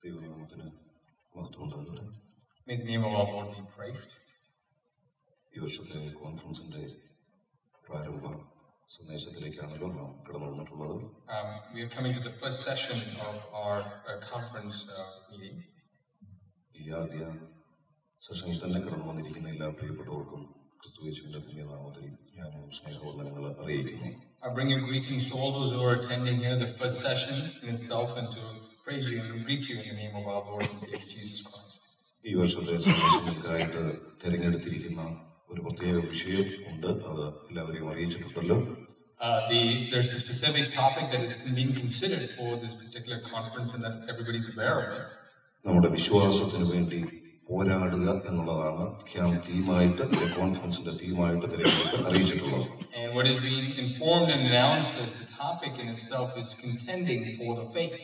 ദൈവനാമത്തിന് മഹത്വം ഉണ്ടാകട്ടെ May the name of our Lord be praised. ഈ വർഷത്തെ കോൺഫറൻസിന്റെ പ്രാരംഭ സന്ദേശത്തിലേക്കാണല്ലോ നാം കടന്നു വന്നിട്ടുള്ളത് Um, we are coming to the first session of our uh, conference uh, meeting. ഈ ആദ്യ സെഷനിൽ തന്നെ കടന്നു വന്നിരിക്കുന്ന എല്ലാ പ്രിയപ്പെട്ടവർക്കും ക്രിസ്തുവേശുവിന്റെ ധന്യനാമത്തിൽ ഞാൻ സ്നേഹവന്ദനങ്ങൾ അറിയിക്കുന്നു I bring you greetings to all those who are attending here, the first session in itself, and to praise you and to greet you in the name of our Lord and Savior Jesus Christ. ഈ വർഷത്തെ സന്ദേശങ്ങൾക്കായിട്ട് തിരഞ്ഞെടുത്തിരിക്കുന്ന ഒരു പ്രത്യേക വിഷയം ഉണ്ട് അത് എല്ലാവരെയും അറിയിച്ചിട്ടുണ്ടല്ലോ Uh, the, there's a specific topic that is being considered for this particular conference, and that everybody's aware of it. നമ്മുടെ വിശ്വാസത്തിന് വേണ്ടി പോരാടുക എന്നുള്ളതാണ് ക്യാമ്പ് തീമായിട്ട് ഈ കോൺഫറൻസിന്റെ തീമായിട്ട് തിരഞ്ഞെടുത്ത് അറിയിച്ചിട്ടുള്ളത് And what is being informed and announced as the topic in itself is contending for the faith.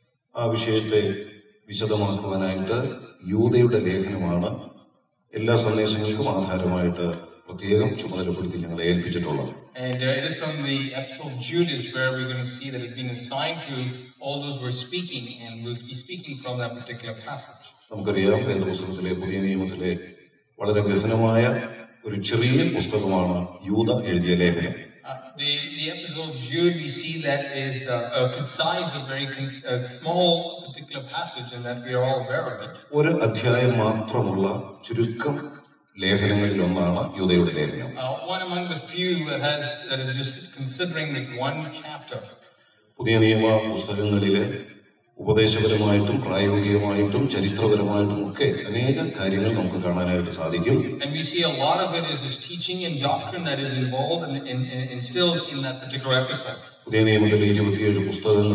ആ വിഷയത്തെ വിശദമാക്കുവാനായിട്ട് യൂതയുടെ ലേഖനമാണ് എല്ലാ സന്ദേശങ്ങൾക്കും ആധാരമായിട്ട് പ്രത്യേകം ചുമതലപ്പെടുത്തി ഞങ്ങളെ ഏൽപ്പിച്ചിട്ടുള്ളത് And uh, it is from the epistle of Judas where we're going to see that it's been assigned to all those who are speaking, and we'll be speaking from that particular passage. നമുക്കറിയാം വേദപുസ്തകത്തിലെ പുതിയ നിയമത്തിലെ വളരെ ഗഹനമായ ഒരു ചെറിയ പുസ്തകമാണ് യൂത എഴുതിയ ലേഖനം Uh, the, the epistle of Jude, we see that is uh, a concise, a very con- a small particular passage, and that we are all aware of it. ഒരു അധ്യായം മാത്രമുള്ള ചുരുക്കം ലേഖനങ്ങളിൽ ഒന്നാണ് യൂതയുടെ ലേഖനം Uh, one among the few that has that is just considering with one chapter. പുതിയ നിയമ പുസ്തകങ്ങളിലെ ഉപദേശപരമായിട്ടും പ്രായോഗികമായിട്ടും ചരിത്രപരമായിട്ടും ഒക്കെ അനേക കാര്യങ്ങൾ നമുക്ക് കാണാനായിട്ട് സാധിക്കും And we see a lot of it is this teaching and doctrine that is involved and, and, and instilled in that particular episode. പുതിയ നിയമത്തിലെ ഇരുപത്തിയേഴ് പുസ്തകങ്ങൾ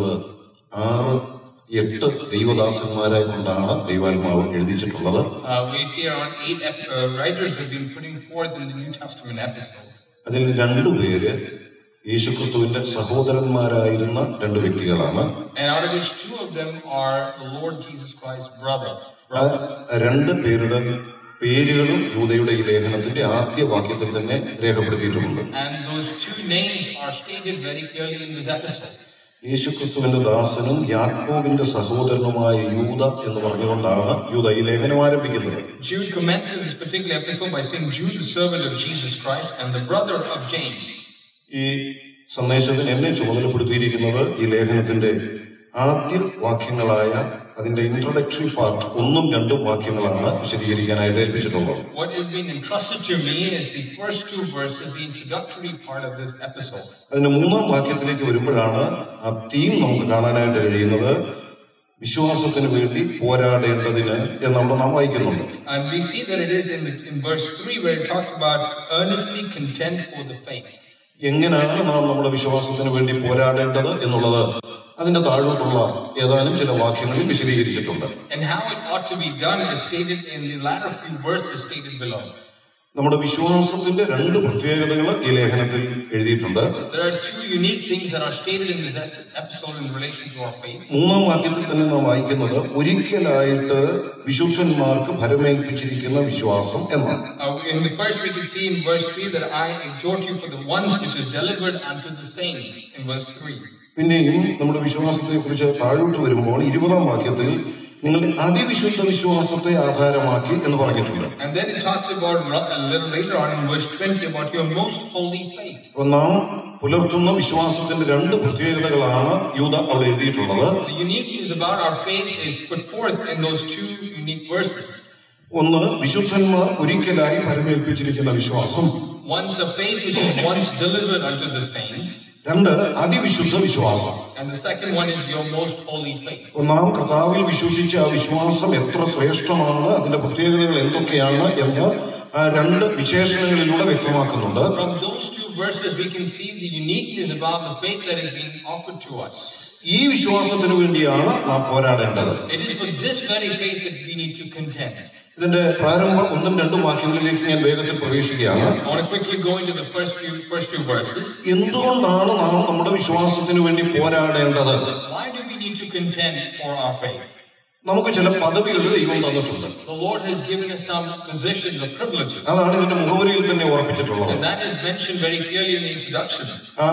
ആറ് എട്ട് ദൈവദാസന്മാരെ കൊണ്ടാണ് ദൈവാത്മാവ് എഴുതിച്ചിട്ടുള്ളത് Uh, we see around eight ep- uh, writers have been putting forth in the New Testament epistles. അതിൽ രണ്ടുപേര് യേശുക്രിസ്തുവിന്റെ സഹോദരന്മാരായിരുന്ന രണ്ട് വ്യക്തികളാണ് And out of which two of them are the Lord Jesus Christ's brother. ആ brothers. രണ്ട് പേരുടെ പേരുകളും യൂതയുടെ ഈ ലേഖനത്തിന്റെ ആദ്യ വാക്യത്തിൽ തന്നെ രേഖപ്പെടുത്തിയിട്ടുണ്ട് And those two names are stated very clearly in this epistle. യേശുക്രിസ്തുവിന്റെ ദാസനും യാക്കോബിന്റെ സഹോദരനുമായ യൂത എന്ന് പറഞ്ഞുകൊണ്ടാണ് യൂത ഈ ലേഖനം ആരംഭിക്കുന്നത് Jude commences this particular epistle by saying, Jude, the servant of Jesus Christ and the brother of James. ഈ സന്ദേശത്തിന് എന്നെ ചുമതലപ്പെടുത്തിയിരിക്കുന്നത് ഈ ലേഖനത്തിന്റെ ആദ്യ വാക്യങ്ങളായ അതിന്റെ ഇൻട്രൊഡക്ടറി പാർട്ട് ഒന്നും രണ്ടും വാക്യങ്ങളാണ് വിശദീകരിക്കാനായിട്ട് ഏൽപ്പിച്ചിട്ടുള്ളത് What has been entrusted to me is the first two verses, the introductory part of this epistle. അതിന്റെ മൂന്നാം വാക്യത്തിലേക്ക് വരുമ്പോഴാണ് ആ തീം നമുക്ക് കാണാനായിട്ട് കഴിയുന്നത് വിശ്വാസത്തിന് വേണ്ടി പോരാടേണ്ടതിന് എന്നവിടെ നാം വായിക്കുന്നുണ്ട് And we see that it is in, the, in verse 3 where it talks about earnestly contend for the faith. എങ്ങനെയാണ് നാം നമ്മുടെ വിശ്വാസത്തിന് വേണ്ടി പോരാടേണ്ടത് എന്നുള്ളത് അതിന്റെ താഴോട്ടുള്ള ഏതാനും ചില വാക്യങ്ങളിൽ വിശദീകരിച്ചിട്ടുണ്ട് And how it ought to be done is stated in the latter few verses stated below. നമ്മുടെ വിശ്വാസത്തിന്റെ രണ്ട് പ്രത്യേകതകൾ ഈ ലേഖനത്തിൽ എഴുതിയിട്ടുണ്ട് There are two unique things that are stated in this es- episode in relation to our faith. മൂന്നാം വാക്യത്തിൽ തന്നെ നാം വായിക്കുന്നത് ഒരിക്കലായിട്ട് വിശുദ്ധന്മാർക്ക് ഭരമേൽപ്പിച്ചിരിക്കുന്ന വിശ്വാസം എന്നാണ് Uh, in the first, we can see in verse 3 that I exhort you for the ones which is delivered unto the saints, in verse 3. പിന്നെയും നമ്മുടെ വിശ്വാസത്തെ കുറിച്ച് താഴോട്ട് വരുമ്പോൾ ഇരുപതാം വാക്യത്തിൽ നിങ്ങളുടെ അതിവിശുദ്ധ വിശ്വാസത്തെ ആധാരമാക്കി എന്ന് പറഞ്ഞിട്ടുണ്ട് And then it talks about ru- a little later on in verse 20 about your most holy faith. അപ്പൊ നാം പുലർത്തുന്ന വിശ്വാസത്തിന്റെ രണ്ട് പ്രത്യേകതകളാണ് യൂത അവിടെ എഴുതിയിട്ടുള്ളത് The uniqueness about our faith is put forth in those two unique verses. ഒന്ന് വിശുദ്ധന്മാർ ഒരിക്കലായി പരമേൽപ്പിച്ചിരിക്കുന്ന വിശ്വാസം One's a faith which is once delivered unto the saints, രണ്ട് അതിവിശുദ്ധ വിശ്വാസം and the second one is your most holy faith. ഒന്നാം കർത്താവിൽ വിശ്വസിച്ച ആ വിശ്വാസം എത്ര ശ്രേഷ്ഠമാണ് അതിന്റെ പ്രത്യേകതകൾ എന്തൊക്കെയാണ് എന്ന് ആ രണ്ട് വിശേഷണങ്ങളിലൂടെ വ്യക്തമാക്കുന്നുണ്ട് From those two verses, we can see the uniqueness about the faith that is being offered to us. ഈ വിശ്വാസത്തിന് വേണ്ടിയാണ് നാം പോരാടേണ്ടത് It is for this very faith that we need to contend. ഇതിന്റെ പ്രാരംഭ ഒന്നും രണ്ടും വാക്യങ്ങളിലേക്ക് ഞാൻ വേഗത്തിൽ പ്രവേശിക്കുകയാണ് I want to quickly go into the first few first two verses. എന്തുകൊണ്ടാണ് നാം നമ്മുടെ വിശ്വാസത്തിന് വേണ്ടി പോരാടേണ്ടത് Why do we need to contend for our faith? നമുക്ക് ചില പദവികൾ ദൈവം തന്നിട്ടുണ്ട് The Lord has given us some positions or privileges, അതാണ് ഇതിന്റെ മുഖവരിയിൽ തന്നെ ഓർപ്പിച്ചിട്ടുള്ളത് and that is mentioned very clearly in the introduction. ആ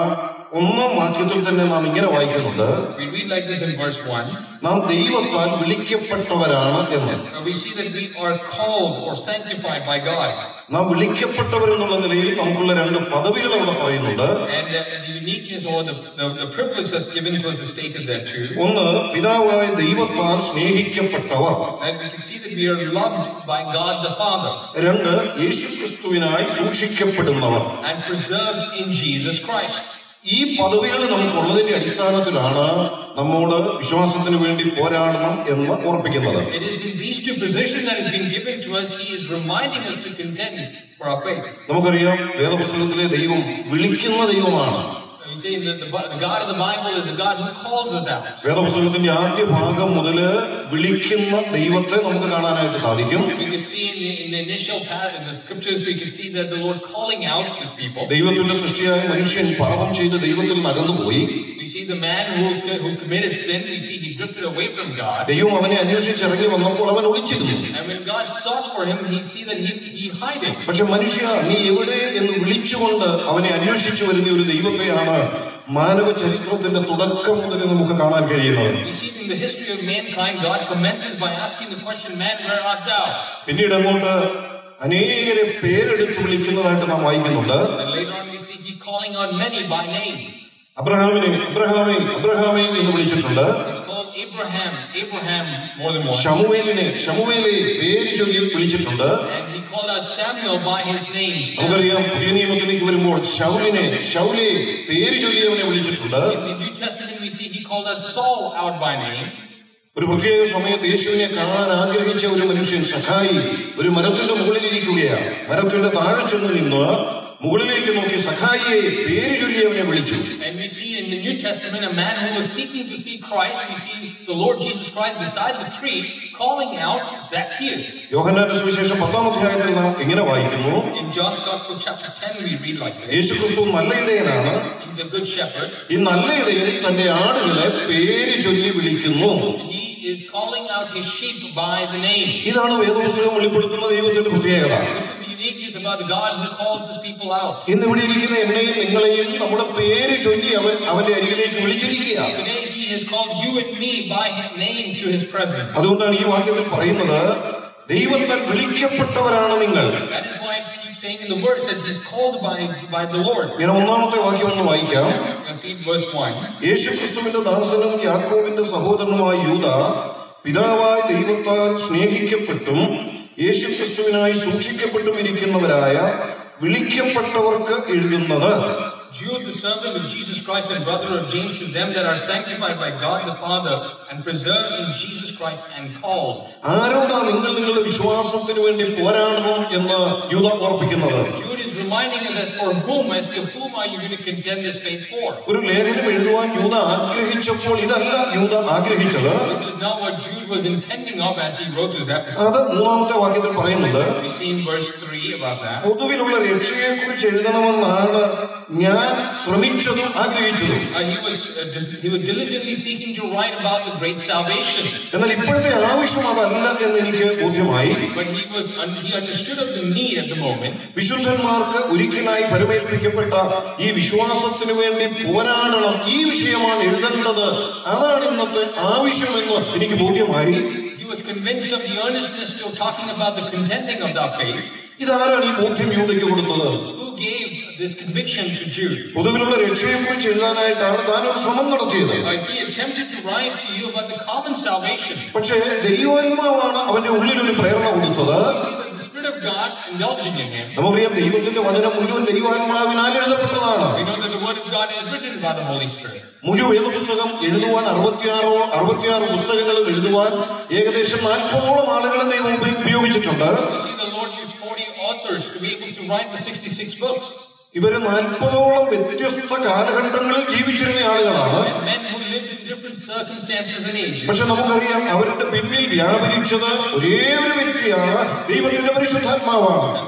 ഒന്നാം വാക്യത്തിൽ തന്നെ നാം ഇങ്ങനെ വായിക്കുന്നുണ്ട് We read like this in verse 1. നാം ദൈവത്താൽ വിളിക്കപ്പെട്ടവരാണ് എന്ന് Uh, We see that we are called or sanctified by God. നാം വിളിക്കപ്പെട്ടവരെന്നുള്ള നിലയിൽ നമുക്കുള്ള രണ്ട് പദവികൾ അവിടെ പറയുന്നുണ്ട് And uh, the uniqueness or the, the, the privilege that's given to us is stated there too. ഒന്ന് പിതാവായ ദൈവത്താൽ സ്നേഹിക്കപ്പെട്ടവർ And we can see that we are loved by God the Father രണ്ട് യേശുക്രിസ്തുവിനായി സൂക്ഷിക്കപ്പെടുന്നവർ and preserved in Jesus Christ. ഈ പദവികൾ നമുക്കുള്ളതിന്റെ അടിസ്ഥാനത്തിലാണ് നമ്മോട് വിശ്വാസത്തിന് വേണ്ടി പോരാടണം എന്ന് ഓർപ്പിക്കുന്നത് It is in these two positions that has been given to us, He is reminding us to contend for our faith. നമുക്കറിയാം വേദപുസ്തകത്തിലെ ദൈവം വിളിക്കുന്ന ദൈവമാണ് You see, the, the, the God of the Bible is the God who calls us out. വേദപുസ്തകത്തിന്റെ ആദ്യ ഭാഗം മുതൽ വിളിക്കുന്ന ദൈവത്തെ നമുക്ക് കാണാനായിട്ട് സാധിക്കും We can see in the, in the initial path in the scriptures, we can see that the Lord calling out His people. ദൈവത്തിന്റെ സൃഷ്ടിയായ മനുഷ്യൻ പാപം ചെയ്ത് ദൈവത്തിൽ നകന്നുപോയി We see the man who, who committed sin, we see he drifted away from God. ദൈവം അവനെ അന്വേഷിച്ചിറങ്ങി വന്നപ്പോൾ അവൻ ഒളിച്ചിരുന്നു And when God sought for him, he see that he, he hiding. പക്ഷെ മനുഷ്യ നീ എവിടെ എന്ന് വിളിച്ചുകൊണ്ട് അവനെ അന്വേഷിച്ചു വരുന്ന ഒരു ദൈവത്തെയാണ് മാനവ ചരിത്രത്തിന്റെ തുടക്കം മുതൽ നമുക്ക് കാണാൻ കഴിയുന്നത് We see in the history of mankind, God commences by asking the question, Man, where art thou? പിന്നീട് അങ്ങോട്ട് അനേകരെ പേരെടുത്ത് വിളിക്കുന്നതായിട്ട് നാം വായിക്കുന്നുണ്ട് And later on, we see he calling out many by name. അബ്രഹാമിനെ അബ്രഹാമേ അബ്രഹാമേ എന്ന് വിളിച്ചിട്ടുണ്ട് He's called Abraham, Abraham more than once. ഷമുവേലിനെ ഷമുവേലെ പേര് ചൊല്ലി വിളിച്ചിട്ടുണ്ട് And he called out Samuel by his name. Samuel. നമുക്കറിയാം പുതിയ നിയമത്തിലേക്ക് വരുമ്പോൾ ഷൗലിനെ ഷൗലെ പേര് ചൊല്ലി അവനെ വിളിച്ചിട്ടുണ്ട് In the New Testament, we see he called out Saul out by name. ഒരു പ്രത്യേക സമയത്ത് യേശുവിനെ കാണാൻ ആഗ്രഹിച്ച ഒരു മനുഷ്യൻ സഖായി ഒരു മരത്തിന്റെ മുകളിൽ ഇരിക്കുകയാണ് മരത്തിന്റെ താഴെ ചെന്ന് നിന്ന് മുകളിലേക്ക് നോക്കി സഖായിയെ പേര് ചൊല്ലി അവനെ വിളിച്ചു And we see in the New Testament a man who was seeking to see Christ. We see the Lord Jesus Christ beside the tree calling out Zacchaeus. യോഹന്നാന്റെ സുവിശേഷം പത്താം അധ്യായത്തിൽ നാം ഇങ്ങനെ വായിക്കുന്നു In John's Gospel, chapter 10, we read like this യേശുക്രിസ്തു നല്ല ഇടയനാണ് He's a good shepherd. ഈ നല്ല ഇടയൻ തന്റെ ആടുകളെ പേര് ചൊല്ലി വിളിക്കുന്നു He is calling out his sheep by the name. ഇതാണ് വേദപുസ്തകം വെളിപ്പെടുത്തുന്ന ദൈവത്തിന്റെ പ്രത്യേകത This is the uniqueness about the God who calls his people out. ഇന്ന് ഇവിടെ ഇരിക്കുന്ന എന്നെയും നിങ്ങളെയും നമ്മുടെ പേര് ചൊല്ലി അവൻ അവന്റെ അരികിലേക്ക് വിളിച്ചിരിക്കുക Today, he has called you and me by his name to his presence. അതുകൊണ്ടാണ് ഈ വാക്യത്തിൽ പറയുന്നത് ദൈവത്താൽ വിളിക്കപ്പെട്ടവരാണ് നിങ്ങൾ That is why it keeps saying in the verse that he's called by, by the Lord. ഞാൻ ഒന്നാമത്തെ വാക്യം ഒന്ന് വായിക്കാം Let's read verse 1. യേശുക്രിസ്തുവിന്റെ ദാസനും യാക്കോബിന്റെ സഹോദരനുമായ യൂത പിതാവായ ദൈവത്താൽ സ്നേഹിക്കപ്പെട്ടും യേശുക്രിസ്തുവിനായി സൂക്ഷിക്കപ്പെട്ടും ഇരിക്കുന്നവരായ വിളിക്കപ്പെട്ടവർക്ക് എഴുതുന്നത് Jude, the servant of Jesus Christ and brother of James, to them that are sanctified by God the Father and preserved in Jesus Christ and called. ആരോടാ നിങ്ങൾ നിങ്ങളുടെ വിശ്വാസത്തിന് വേണ്ടി പോരാടണം എന്ന് യൂത ഓർപ്പിക്കുന്നത് Jude is reminding us as for whom, as to whom are you going to contend this faith for? ഒരു ലേഖനം എഴുതുവാൻ യൂത ആഗ്രഹിച്ചപ്പോൾ ഇതല്ല യൂത ആഗ്രഹിച്ചത് This is not what Jude was intending of as he wrote this episode. അത് മൂന്നാമത്തെ വാക്യത്തിൽ പറയുന്നത് We see in verse 3 about that. പൊതുവിലുള്ള രക്ഷയെ കുറിച്ച് എഴുതണമെന്നാണ് ഞാൻ ശ്രമിച്ചതും ആഗ്രഹിച്ചതും Uh, he was uh, dis- he was diligently seeking to write about the great salvation, എന്നാൽ ഇപ്പോഴത്തെ ആവശ്യം അതല്ല എന്ന് എനിക്ക് ബോധ്യമായി but he was un- he understood of the need at the moment. വിശുദ്ധന്മാർക്ക് ഒരിക്കലായി പരമേൽപ്പിക്കപ്പെട്ട ഈ വിശ്വാസത്തിന് വേണ്ടി പോരാടണം ഈ വിഷയമാണ് എഴുതേണ്ടത് അതാണ് ഇന്നത്തെ ആവശ്യമെന്ന് എനിക്ക് ബോധ്യമായി He was convinced of the earnestness to talking about the contending of the faith. ഇതാരാണ് ഈ ബോധ്യം യൂതയ്ക്ക് കൊടുത്തത് Who gave this conviction to Jude? പൊതുവിലുള്ള രക്ഷയെ കുറിച്ച് എഴുതാനായിട്ടാണ് താനൊരു ശ്രമം നടത്തിയത് Uh, he attempted to write to you about the common salvation. പക്ഷേ ദൈവാത്മാവാണ് അവന്റെ ഉള്ളിൽ ഒരു പ്രേരണ കൊടുത്തത് We see that the Spirit of God indulging in him. നമുക്കറിയാം ദൈവത്തിന്റെ വചനം മുഴുവൻ ദൈവാത്മാവിനാൽ എഴുതപ്പെട്ടതാണ് We know that the Word of God is written by the Holy Spirit. മുഴുവൻ വേദപുസ്തകം എഴുതുവാൻ അറുപത്തിയാറോ അറുപത്തിയാറ് പുസ്തകങ്ങൾ എഴുതുവാൻ ഏകദേശം നാൽപ്പതോളം ആളുകളെ ദൈവം ഉപ- ഉപയോഗിച്ചിട്ടുണ്ട് We see the Lord used 40 authors to be able to write the 66 books. ഇവര് നാൽപ്പതോളം വ്യത്യസ്ത കാലഘട്ടങ്ങളിൽ ജീവിച്ചിരുന്ന ആളുകളാണ് And men who lived in different circumstances and ages. പക്ഷെ നമുക്കറിയാം അവരുടെ പിന്നിൽ വ്യാപരിച്ചത് ഒരേ ഒരു വ്യക്തിയാണ് ദൈവത്തിന്റെ പരിശുദ്ധാത്മാവാണ് And the only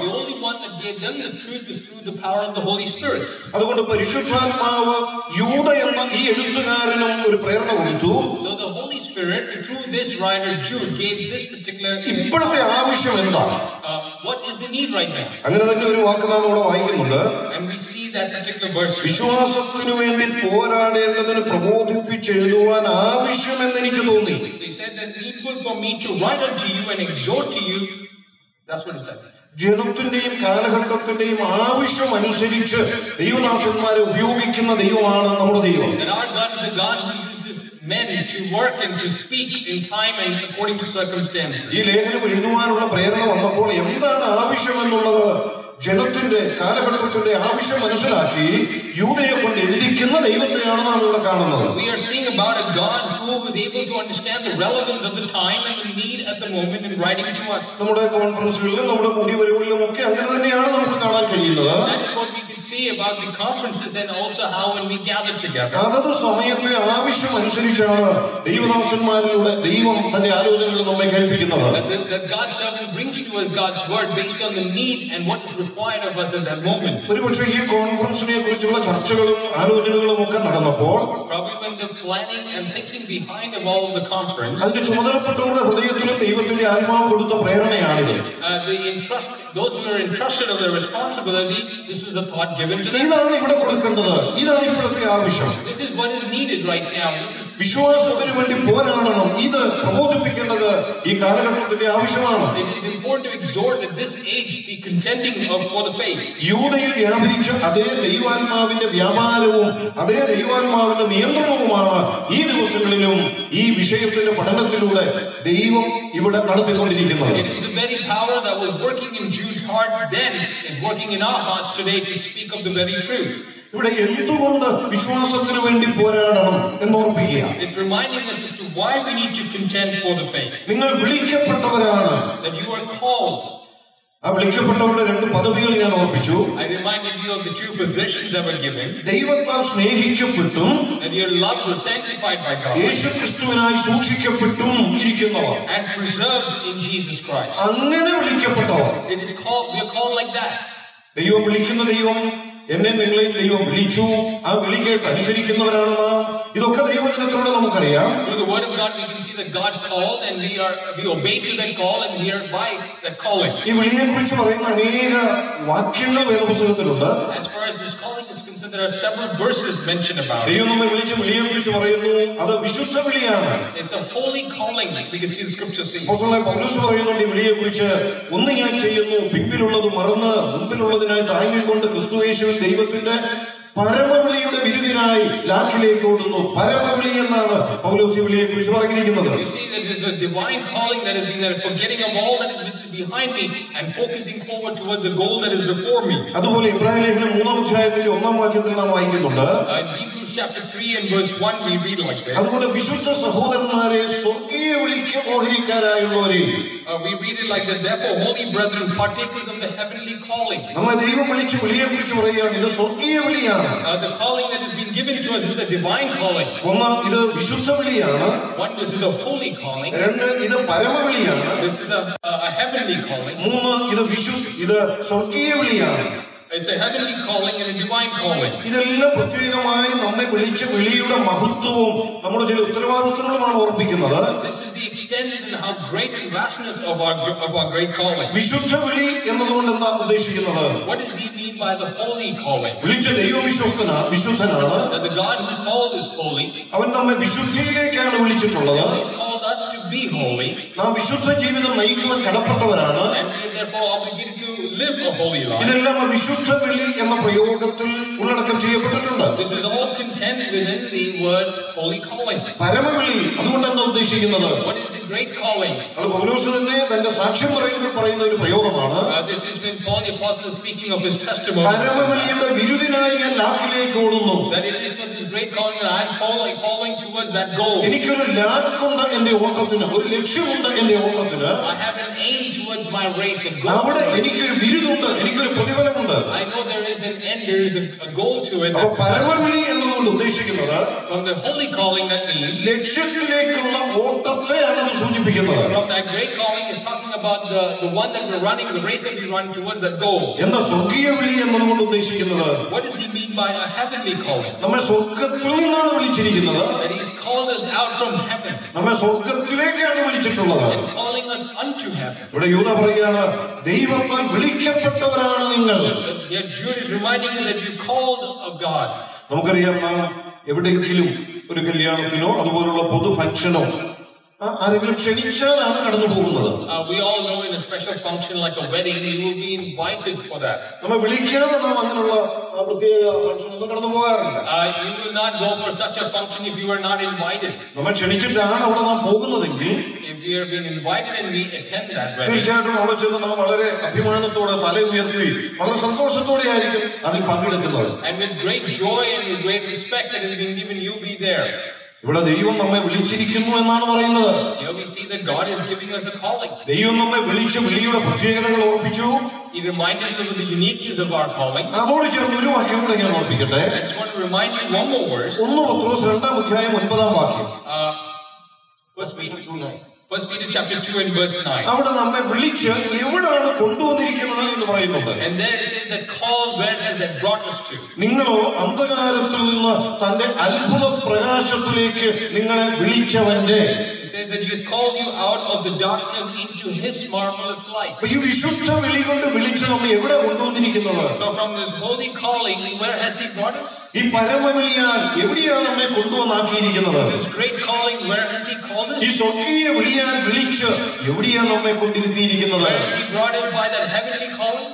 one that gave them the truth is through the power of the Holy Spirit. അതുകൊണ്ട് പരിശുദ്ധാത്മാവ് യൂത എന്ന ഈ എഴുത്തുകാരനും ഒരു പ്രേരണ കൊടുത്തു So the Holy Spirit, through this writer Jude, gave this particular. ഇപ്പോഴത്തെ ആവശ്യം എന്താണ് Uh, what is the need right now? അങ്ങനെ തന്നെ ഒരു വാക്ക് നാം ഇവിടെ വായിക്കുന്നുണ്ട് And we see that particular verse. here. വിശ്വാസത്തിനു വേണ്ടി പോരാടേണ്ടതിന് പ്രബോധിപ്പിച്ച് എഴുതുവാൻ ആവശ്യമെന്ന് എനിക്ക് തോന്നി They said that needful for me to write unto you and exhort to you. That's what it says. ജനത്തിന്റെയും കാലഘട്ടത്തിന്റെയും ആവശ്യം അനുസരിച്ച് ദൈവദാസന്മാരെ ഉപയോഗിക്കുന്ന ദൈവമാണ് നമ്മുടെ ദൈവം That our God is a God who uses men to work and to speak in time and according to circumstances. ഈ ലേഖനം എഴുതുവാനുള്ള പ്രേരണ വന്നപ്പോൾ എന്താണ് ആവശ്യമെന്നുള്ളത് ജനത്തിന്റെ കാലഘട്ടത്തിന്റെ ആവശ്യം മനസ്സിലാക്കി യൂതയെ കൊണ്ട് എഴുതിക്കുന്ന ദൈവത്തെയാണ് നാം ഇവിടെ കാണുന്നത് We are seeing about a God who was able to understand the relevance of the time and the need at the moment in writing to us. നമ്മുടെ കോൺഫറൻസുകളിലും നമ്മുടെ കൂടിവരവുകളിലും ഒക്കെ അങ്ങനെ തന്നെയാണ് നമുക്ക് കാണാൻ കഴിയുന്നത് That is what we can see about the conferences and also how when we gather together. അതത് സമയത്തെ ആവശ്യം അനുസരിച്ചാണ് ദൈവദാസന്മാരിലൂടെ ദൈവം തന്റെ ആലോചനകൾ നമ്മെ കേൾപ്പിക്കുന്നത് That, the, that God's servant brings to us God's word based on the need and what is required of us at that moment. ഒരുപക്ഷെ ഈ കോൺഫറൻസിനെ കുറിച്ചുള്ള ചർച്ചകളും ആലോചനകളും ഒക്കെ നടന്നപ്പോൾ Probably when the planning and thinking behind of all of the conference, അതിന്റെ ചുമതലപ്പെട്ടവരുടെ ഹൃദയത്തിലും ദൈവത്തിന്റെ ആത്മാവ് കൊടുത്ത പ്രേരണയാണിത് uh, the entrust, those who are entrusted of their responsibility, this was a thought given to them. ഇതാണ് ഇവിടെ കൊടുക്കേണ്ടത് ഇതാണ് ഇപ്പോഴത്തെ ആവശ്യം This is what is needed right now. This is വിശ്വാസത്തിന് വേണ്ടി പോരാടണം ഇത് പ്രബോധിപ്പിക്കേണ്ടത് ഈ കാലഘട്ടത്തിന്റെ ആവശ്യമാണ് it is important to exhort at this age the contending of for the faith. യൂതയിൽ വ്യാപരിച്ച അതേ ദൈവാത്മാവിന്റെ വ്യാപാരവും അതേ ദൈവാത്മാവിന്റെ നിയന്ത്രണവുമാണ് ഈ ദിവസങ്ങളിലും ഈ വിഷയത്തിന്റെ പഠനത്തിലൂടെ ദൈവം ഇവിടെ നടത്തിക്കൊണ്ടിരിക്കുന്നത് It is the very power that was working in Jude's heart then is working in our hearts today to speak of the very truth. ഇവിടെ എന്തുകൊണ്ട് വിശ്വാസത്തിന് വേണ്ടി പോരാടണം എന്നോർപ്പിക്കുക It's reminding us as to why we need to contend for the faith. നിങ്ങൾ വിളിക്കപ്പെട്ടവരാണ് That you are called. ആ വിളിക്കപ്പെട്ടവരുടെ രണ്ട് പദവികൾ ഞാൻ ഓർപ്പിച്ചു I reminded you of the two positions that were given. ദൈവത്താൽ സ്നേഹിക്കപ്പെട്ടും That your love was sanctified by God Yeshu ക്രിസ്തുവിനായി സൂക്ഷിക്കപ്പെട്ടും ഇരിക്കുന്നവർ and preserved in Jesus Christ. അങ്ങനെ വിളിക്കപ്പെട്ടവർ It is called, we are called like that. ദൈവം വിളിക്കുന്ന ദൈവം എന്നെ നിങ്ങളെയും ദൈവം വിളിച്ചു ആ വിളി കേട്ട് അനുസരിക്കുന്നവരാണ് നാം ഇതൊക്കെ ദൈവജനത്തിലൂടെ നമുക്കറിയാം Through the word of God, we can see that God called and we are we obey to that call and we are by that calling. ഈ വിളിയെ കുറിച്ച് പറയുന്ന അനേക വാക്യങ്ങൾ വേദപുസ്തകത്തിലുണ്ട് As far as this calling is concerned, there are several verses mentioned about it. ദൈവം നമ്മെ വിളിച്ച വിളിയെ കുറിച്ച് പറയുന്നു അത് വിശുദ്ധ വിളിയാണ് It's a holy calling. We can see the scripture saying. അപ്പോസ്തലനായ പൗലോസ് പറയുന്നുണ്ട് ഈ വിളിയെ കുറിച്ച് ഒന്ന് ഞാൻ ചെയ്യുന്നു പിമ്പിലുള്ളത് മറന്ന് മുമ്പിലുള്ളതിനായി താങ്ങിക്കൊണ്ട് ക്രിസ്തുയേശുവിൽ ദൈവത്തിന്റെ പരമവിളിയുടെ വിരുദിനായി ലാഖിലേക്ക് ഓടുന്നു പരമവിളി എന്നാണ് പൗലോസ് ഈ വിളിയെ കുറിച്ച് പറഞ്ഞിരിക്കുന്നത് You see that it's a divine calling that has been there, forgetting of all that is behind me and focusing forward towards the goal that is before me. അതുപോലെ ഇബ്രാഹിം ലേഖനം മൂന്നാം അധ്യായത്തിന്റെ ഒന്നാം വാക്യത്തിൽ നാം വായിക്കുന്നുണ്ട് Uh, in Hebrews chapter 3 and verse 1, we read like this. അതുകൊണ്ട് വിശുദ്ധ സഹോദരന്മാരെ സ്വർഗീയ വിളിക്ക് ഓഹരിക്കാരായുള്ളവരെ Uh, we read it like that. Therefore, holy brethren, partakers of the heavenly calling. നമ്മെ ദൈവം വിളിച്ച് വിളിയെ കുറിച്ച് പറയുകയാണ് ഇത് സ്വർഗീയ വിളിയാണ് Uh, the calling that has been given to us is a divine calling. ഒന്ന് ഇത് വിശുദ്ധ വിളിയാണ് One, this is a holy calling. രണ്ട് ഇത് പരമവിളിയാണ് This is a, a, a heavenly calling. മൂന്ന് ഇത് വിശു ഇത് സ്വർഗീയ വിളിയാണ് It's a heavenly calling and a divine calling. ഇതെല്ലാം പ്രത്യേകമായി നമ്മെ വിളിച്ച വിളിയുടെ മഹത്വവും നമ്മുടെ ചില ഉത്തരവാദിത്വങ്ങളുമാണ് ഓർപ്പിക്കുന്നത് This is the extent and how great and vastness of our of our great calling. വിശുദ്ധ വിളി എന്നതുകൊണ്ട് എന്താ ഉദ്ദേശിക്കുന്നത് What does he mean by the holy calling? വിളിച്ച ദൈവവിശ്വസ്തനാ വിശുദ്ധനാണ് That the God who called is holy. അവൻ നമ്മെ വിശുദ്ധിയിലേക്കാണ് വിളിച്ചിട്ടുള്ളത് He's called us to be holy, നാം വിശുദ്ധ ജീവിതം നയിക്കുവാൻ കടപ്പെട്ടവരാണ് and we are therefore obligated to live a holy life. ഇതെല്ലാം ആ വിശുദ്ധ വിളി എന്ന പ്രയോഗത്തിൽ ഉള്ളടക്കം ചെയ്യപ്പെട്ടിട്ടുണ്ട് This is all contained within the word holy calling. പരമവിളി അതുകൊണ്ട് എന്താ ഉദ്ദേശിക്കുന്നത് What is the great calling? അത് പൗലോസ് തന്നെ തന്റെ സാക്ഷ്യം പറയുമ്പോൾ പറയുന്ന ഒരു പ്രയോഗമാണ് Uh, this is when Paul the Apostle is speaking of his testimony. പരമവിളിയുടെ വിരുദിനായി ഞാൻ ലാക്കിലേക്ക് ഓടുന്നു That it is for this great calling that I am following, following towards that goal. എനിക്കൊരു ലാക്കുണ്ട് എന്റെ ഓട്ടത്തിന് ഒരു ലക്ഷ്യമുണ്ട് എന്റെ ഓട്ടത്തിന് I have an aim towards my race and അവിടെ goal. എനിക്കൊരു വിരുദുണ്ട് എനിക്കൊരു പ്രതിഫലമുണ്ട് I know there is an end, there is a, a goal to it. അപ്പൊ പരമവിളി എന്നതുകൊണ്ട് കൊണ്ട് ഉദ്ദേശിക്കുന്നത് From the holy calling, that means ലക്ഷ്യത്തിലേക്കുള്ള ഓട്ടത്തെയാണ് അത് സൂചിപ്പിക്കുന്നത് from that great calling is talking about the, the one that we're running, the race that we run towards the goal. എന്താ സ്വർഗീയ വിളി എന്നതുകൊണ്ട് ഉദ്ദേശിക്കുന്നത് What does he mean by a heavenly calling? നമ്മെ സ്വർഗത്തിൽ നിന്നാണ് വിളിച്ചിരിക്കുന്നത് That he's called us out from heaven നമ്മെ സ്വർഗത്തിലേക്കാണ് വിളിച്ചിട്ടുള്ളത് and calling us unto heaven. ഇവിടെ യൂത പറയുകയാണ് ദൈവത്താൽ വിളിക്കപ്പെട്ടവരാണ് നിങ്ങൾ But yet Jude is reminding you that you're called of God. നമുക്കറിയാം നാം എവിടെയെങ്കിലും ഒരു കല്യാണത്തിനോ അതുപോലുള്ള പൊതു ഫംഗ്ഷനോ ആ, ആരെങ്കിലും ക്ഷണിച്ചാലാണ് കടന്നു പോകുന്നത് Uh, we all know in a special function like a wedding, you will be invited for that. നമ്മെ വിളിക്കാതെ നാം അങ്ങനെയുള്ള ആ, പ്രത്യേക ഫംഗ്ഷനൊന്നും കടന്നു പോകാറില്ല Uh, you will not go for such a function if you are not invited. നമ്മെ ക്ഷണിച്ചിട്ടാണ് അവിടെ നാം പോകുന്നതെങ്കിൽ If we are being invited and we attend that wedding, തീർച്ചയായിട്ടും അവിടെ ചെന്ന് നാം വളരെ അഭിമാനത്തോടെ തല ഉയർത്തി വളരെ സന്തോഷത്തോടെ ആയിരിക്കും അതിൽ പങ്കെടുക്കുന്നത് and with great joy and with great respect that has been given, you be there. ഇവിടെ ദൈവം നമ്മെ വിളിച്ചിരിക്കുന്നു എന്നാണ് പറയുന്നത് Here we see that God is giving us a calling. ദൈവം നമ്മെ വിളിച്ച് വിളിയുടെ പ്രത്യേകതകൾ ഓർപ്പിച്ചു He reminded us of the uniqueness of our calling. അതോട് ചേർന്ന് ഒരു വാക്യം കൂടെ ഞാൻ ഓർപ്പിക്കട്ടെ I just want to remind you one more verse. ഒന്ന് പത്രോസ് രണ്ടാം അധ്യായം ഒൻപതാം വാക്യം Uh, First Peter, First Peter chapter 2 and verse 9. അവിടെ നമ്മെ വിളിച്ച് എവിടാണ് കൊണ്ടുവന്നിരിക്കുന്നത് എന്ന് പറയുന്നുണ്ട് And there it says that called where it has that brought us to. നിങ്ങളോ അന്ധകാരത്തിൽ നിന്ന് തന്റെ അത്ഭുത പ്രകാശത്തിലേക്ക് നിങ്ങളെ വിളിച്ചവന്റെ It says that He has called you out of the darkness into His marvelous light. അപ്പൊ ഈ വിശുദ്ധ വിളി കൊണ്ട് വിളിച്ച് നമ്മെ എവിടെ കൊണ്ടുവന്നിരിക്കുന്നത് So from this holy calling, where has He brought us? ഈ പരമവിളിയാൽ എവിടെയാണ് നമ്മെ കൊണ്ടുവന്നാക്കിയിരിക്കുന്നത് This great calling, where has He called ഈ us? സ്വർഗീയ വിളിയാൽ വിളിച്ച് എവിടെയാണ് നമ്മെ കൊണ്ടിരുത്തിയിരിക്കുന്നത് Where has He brought us by that heavenly calling?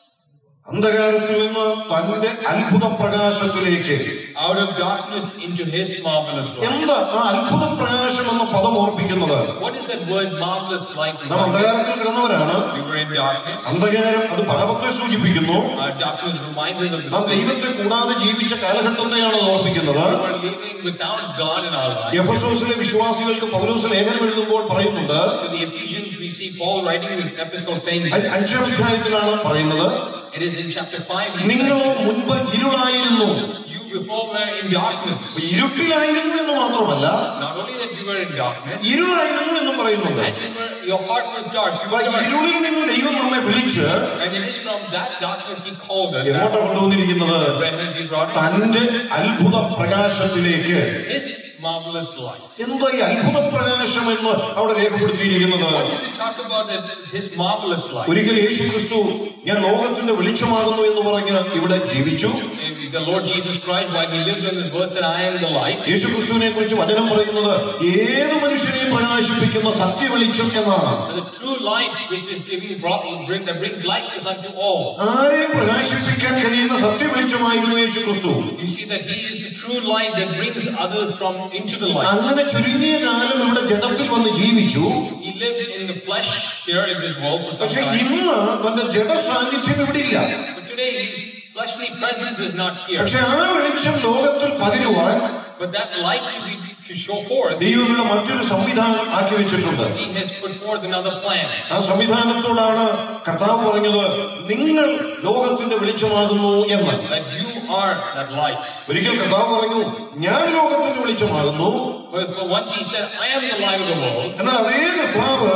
അന്ധകാരത്തിൽ നിന്ന് തന്റെ അത്ഭുത പ്രകാശത്തിലേക്ക് Out of darkness into His marvelous light. എന്താ ആ അത്ഭുത പ്രകാശം എന്ന പദം ഓർപ്പിക്കുന്നത് What is that word marvelous light? നാം അന്ധകാരത്തിൽ കിടന്നവരാണ് We were in darkness. അന്ധകാരം അത് പാപത്തെ സൂചിപ്പിക്കുന്നു Uh, darkness reminds us of the നാം sin. ദൈവത്തെ കൂടാതെ ജീവിച്ച കാലഘട്ടത്തെയാണ് അത് ഓർപ്പിക്കുന്നത് We were living without God in our lives. എഫസോസിലെ വിശ്വാസികൾക്ക് പൗലോസ് ലേഖനം എഴുതുമ്പോൾ പറയുന്നുണ്ട് To the Ephesians, we see Paul writing this epistle saying, അ- അഞ്ചാം അധ്യായത്തിലാണ് പറയുന്നത് it is in chapter 5, he നിങ്ങളോ says, മുൻപ് ഇരുളായിരുന്നു You before were in darkness. ഇരുട്ടിലായിരുന്നു എന്ന് മാത്രമല്ല Not only that you were in darkness, ഇരുളായിരുന്നു എന്നും പറയുന്നുണ്ട് and you were, your heart was dark. You അപ്പൊ were dark. ഇരുളിൽ നിന്ന് ദൈവം നമ്മെ വിളിച്ച് And it is from that darkness he called us. എങ്ങോട്ടാ കൊണ്ടുവന്നിരിക്കുന്നത് Where has he brought us? തന്റെ അത്ഭുത പ്രകാശത്തിലേക്ക് His marvelous light. എന്താ ഈ അത്ഭുത പ്രകാശം എന്ന് അവിടെ രേഖപ്പെടുത്തിയിരിക്കുന്നത് What does it talk about that his marvelous light? ഒരിക്കൽ യേശു ക്രിസ്തു ഞാൻ ലോകത്തിന്റെ വെളിച്ചമാകുന്നു എന്ന് പറഞ്ഞ് ഇവിടെ ജീവിച്ചു And The Lord Jesus Christ, while he lived on this earth, said, I am the light. യേശു ക്രിസ്തുവിനെ കുറിച്ച് വചനം പറയുന്നത് ഏത് മനുഷ്യനെയും പ്രകാശിപ്പിക്കുന്ന സത്യവെളിച്ചം എന്നാണ് The true light which is giving bring, that brings lightness unto all. ആരെയും പ്രകാശിപ്പിക്കാൻ കഴിയുന്ന സത്യവെളിച്ചമായിരുന്നു യേശു ക്രിസ്തു You see that he is the true light that brings others from into the light. അങ്ങനെ ചുരുങ്ങിയ കാലം ഇവിടെ ജഡത്തിൽ വന്ന് ജീവിച്ചു He lived in the flesh here in this world for some പക്ഷെ time. ഇന്ന് തന്റെ ജഡ സാന്നിധ്യം ഇവിടെ ഇല്ല But today his fleshly presence is not here. പക്ഷെ ആ വെളിച്ചം ലോകത്തിൽ പകരുവാൻ But that light to be to show forth, ദൈവം ഇവിടെ മറ്റൊരു സംവിധാനം ആക്കി വെച്ചിട്ടുണ്ട് he has put forth another plan. ആ സംവിധാനത്തോടാണ് കർത്താവ് പറഞ്ഞത് നിങ്ങൾ ലോകത്തിന്റെ വെളിച്ചമാകുന്നു എന്ന് That you are that light. ഒരിക്കൽ കർത്താവ് പറഞ്ഞു ഞാൻ ലോകത്തിന്റെ വെളിച്ചമാകുന്നു But for once he said, I am the light of the world. എന്നാൽ അതേ കർത്താവ്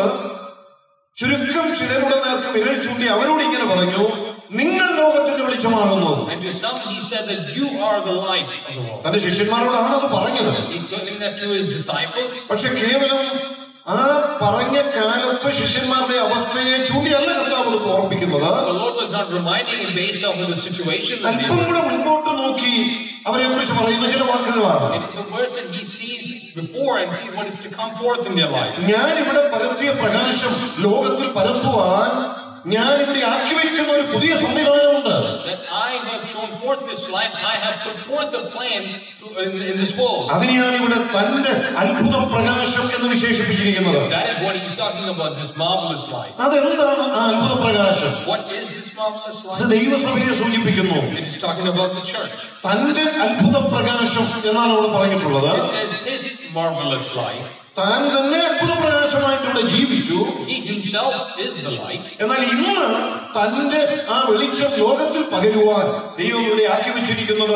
ചുരുക്കം ചിലരുടെ നേർക്ക് വിരൽ ചൂണ്ടി അവരോട് ഇങ്ങനെ പറഞ്ഞു നിങ്ങൾ ലോകത്തിന്റെ വെളിച്ചമാകുന്നു And to some he said that you are the light of the world. തന്റെ ശിഷ്യന്മാരോടാണ് അത് പറഞ്ഞത് He's telling that to his disciples. പക്ഷെ കേവലം ആ പറഞ്ഞ കാലത്ത് ശിഷ്യന്മാരുടെ അവസ്ഥയെ ചൂണ്ടിയല്ല കർത്താവ് അത് ഓർപ്പിക്കുന്നത് The Lord was not reminding him based off of the situation that they അല്പം were. കൂടെ മുൻപോട്ട് നോക്കി അവരെ കുറിച്ച് പറയുന്ന ചില വാക്കുകളാണ് It is the verse that he sees before and sees what is to come forth in their life. ഞാൻ ഇവിടെ പരത്തിയ പ്രകാശം ലോകത്തിൽ പരത്തുവാൻ ഞാൻ ഇവിടെ ആക്കി വയ്ക്കുന്ന ഒരു പുതിയ സംവിധാനമുണ്ട് That I have shown forth this light, I have put forth a plan to, in, in this world. അതിനെയാണ് ഇവിടെ തന്റെ അത്ഭുത പ്രകാശം എന്ന് വിശേഷിപ്പിച്ചിരിക്കുന്നത് That is what he's talking about, this marvelous light. അതെന്താണ് ആ അത്ഭുത പ്രകാശം What is this marvelous അത് light? ദൈവസഭയെ സൂചിപ്പിക്കുന്നു It is talking about the church. തന്റെ അത്ഭുത പ്രകാശം എന്നാണ് അവിടെ പറഞ്ഞിട്ടുള്ളത് It says his marvelous light. താൻ തന്നെ അത്ഭുത പ്രകാശമായിട്ട് ഇവിടെ ജീവിച്ചു He himself is the light. എന്നാൽ ഇന്ന് തന്റെ ആ വെളിച്ചം ലോകത്തിൽ പകരുവാൻ ദൈവം ഇവിടെ ആക്കി വെച്ചിരിക്കുന്നത്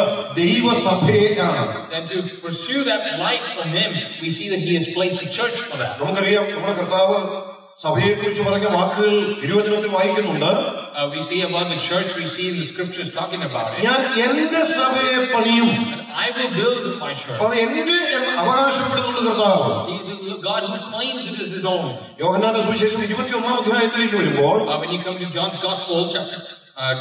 ദൈവസഭയെയാണ് And to pursue that light from him, we see that he has placed a church for that. നമുക്കറിയാം നമ്മുടെ കർത്താവ് സഭയെക്കുറിച്ച് പറഞ്ഞ വാക്കുകൾ തിരുവചനത്തിൽ വായിക്കുന്നുണ്ട് Uh, we see about the church, we see in the scriptures talking about it. ഞാൻ എന്റെ സഭയെ പണിയും And I will build my church. അത് എന്റെ എന്ന് അവകാശപ്പെടുന്നുണ്ട് കർത്താവ് He's a God who claims it as his own. യോഹന്നാന്റെ സുവിശേഷം ഇരുപത്തി ഒന്നാം അധ്യായത്തിലേക്ക് വരുമ്പോൾ Uh, when you come to John's Gospel, chapter uh,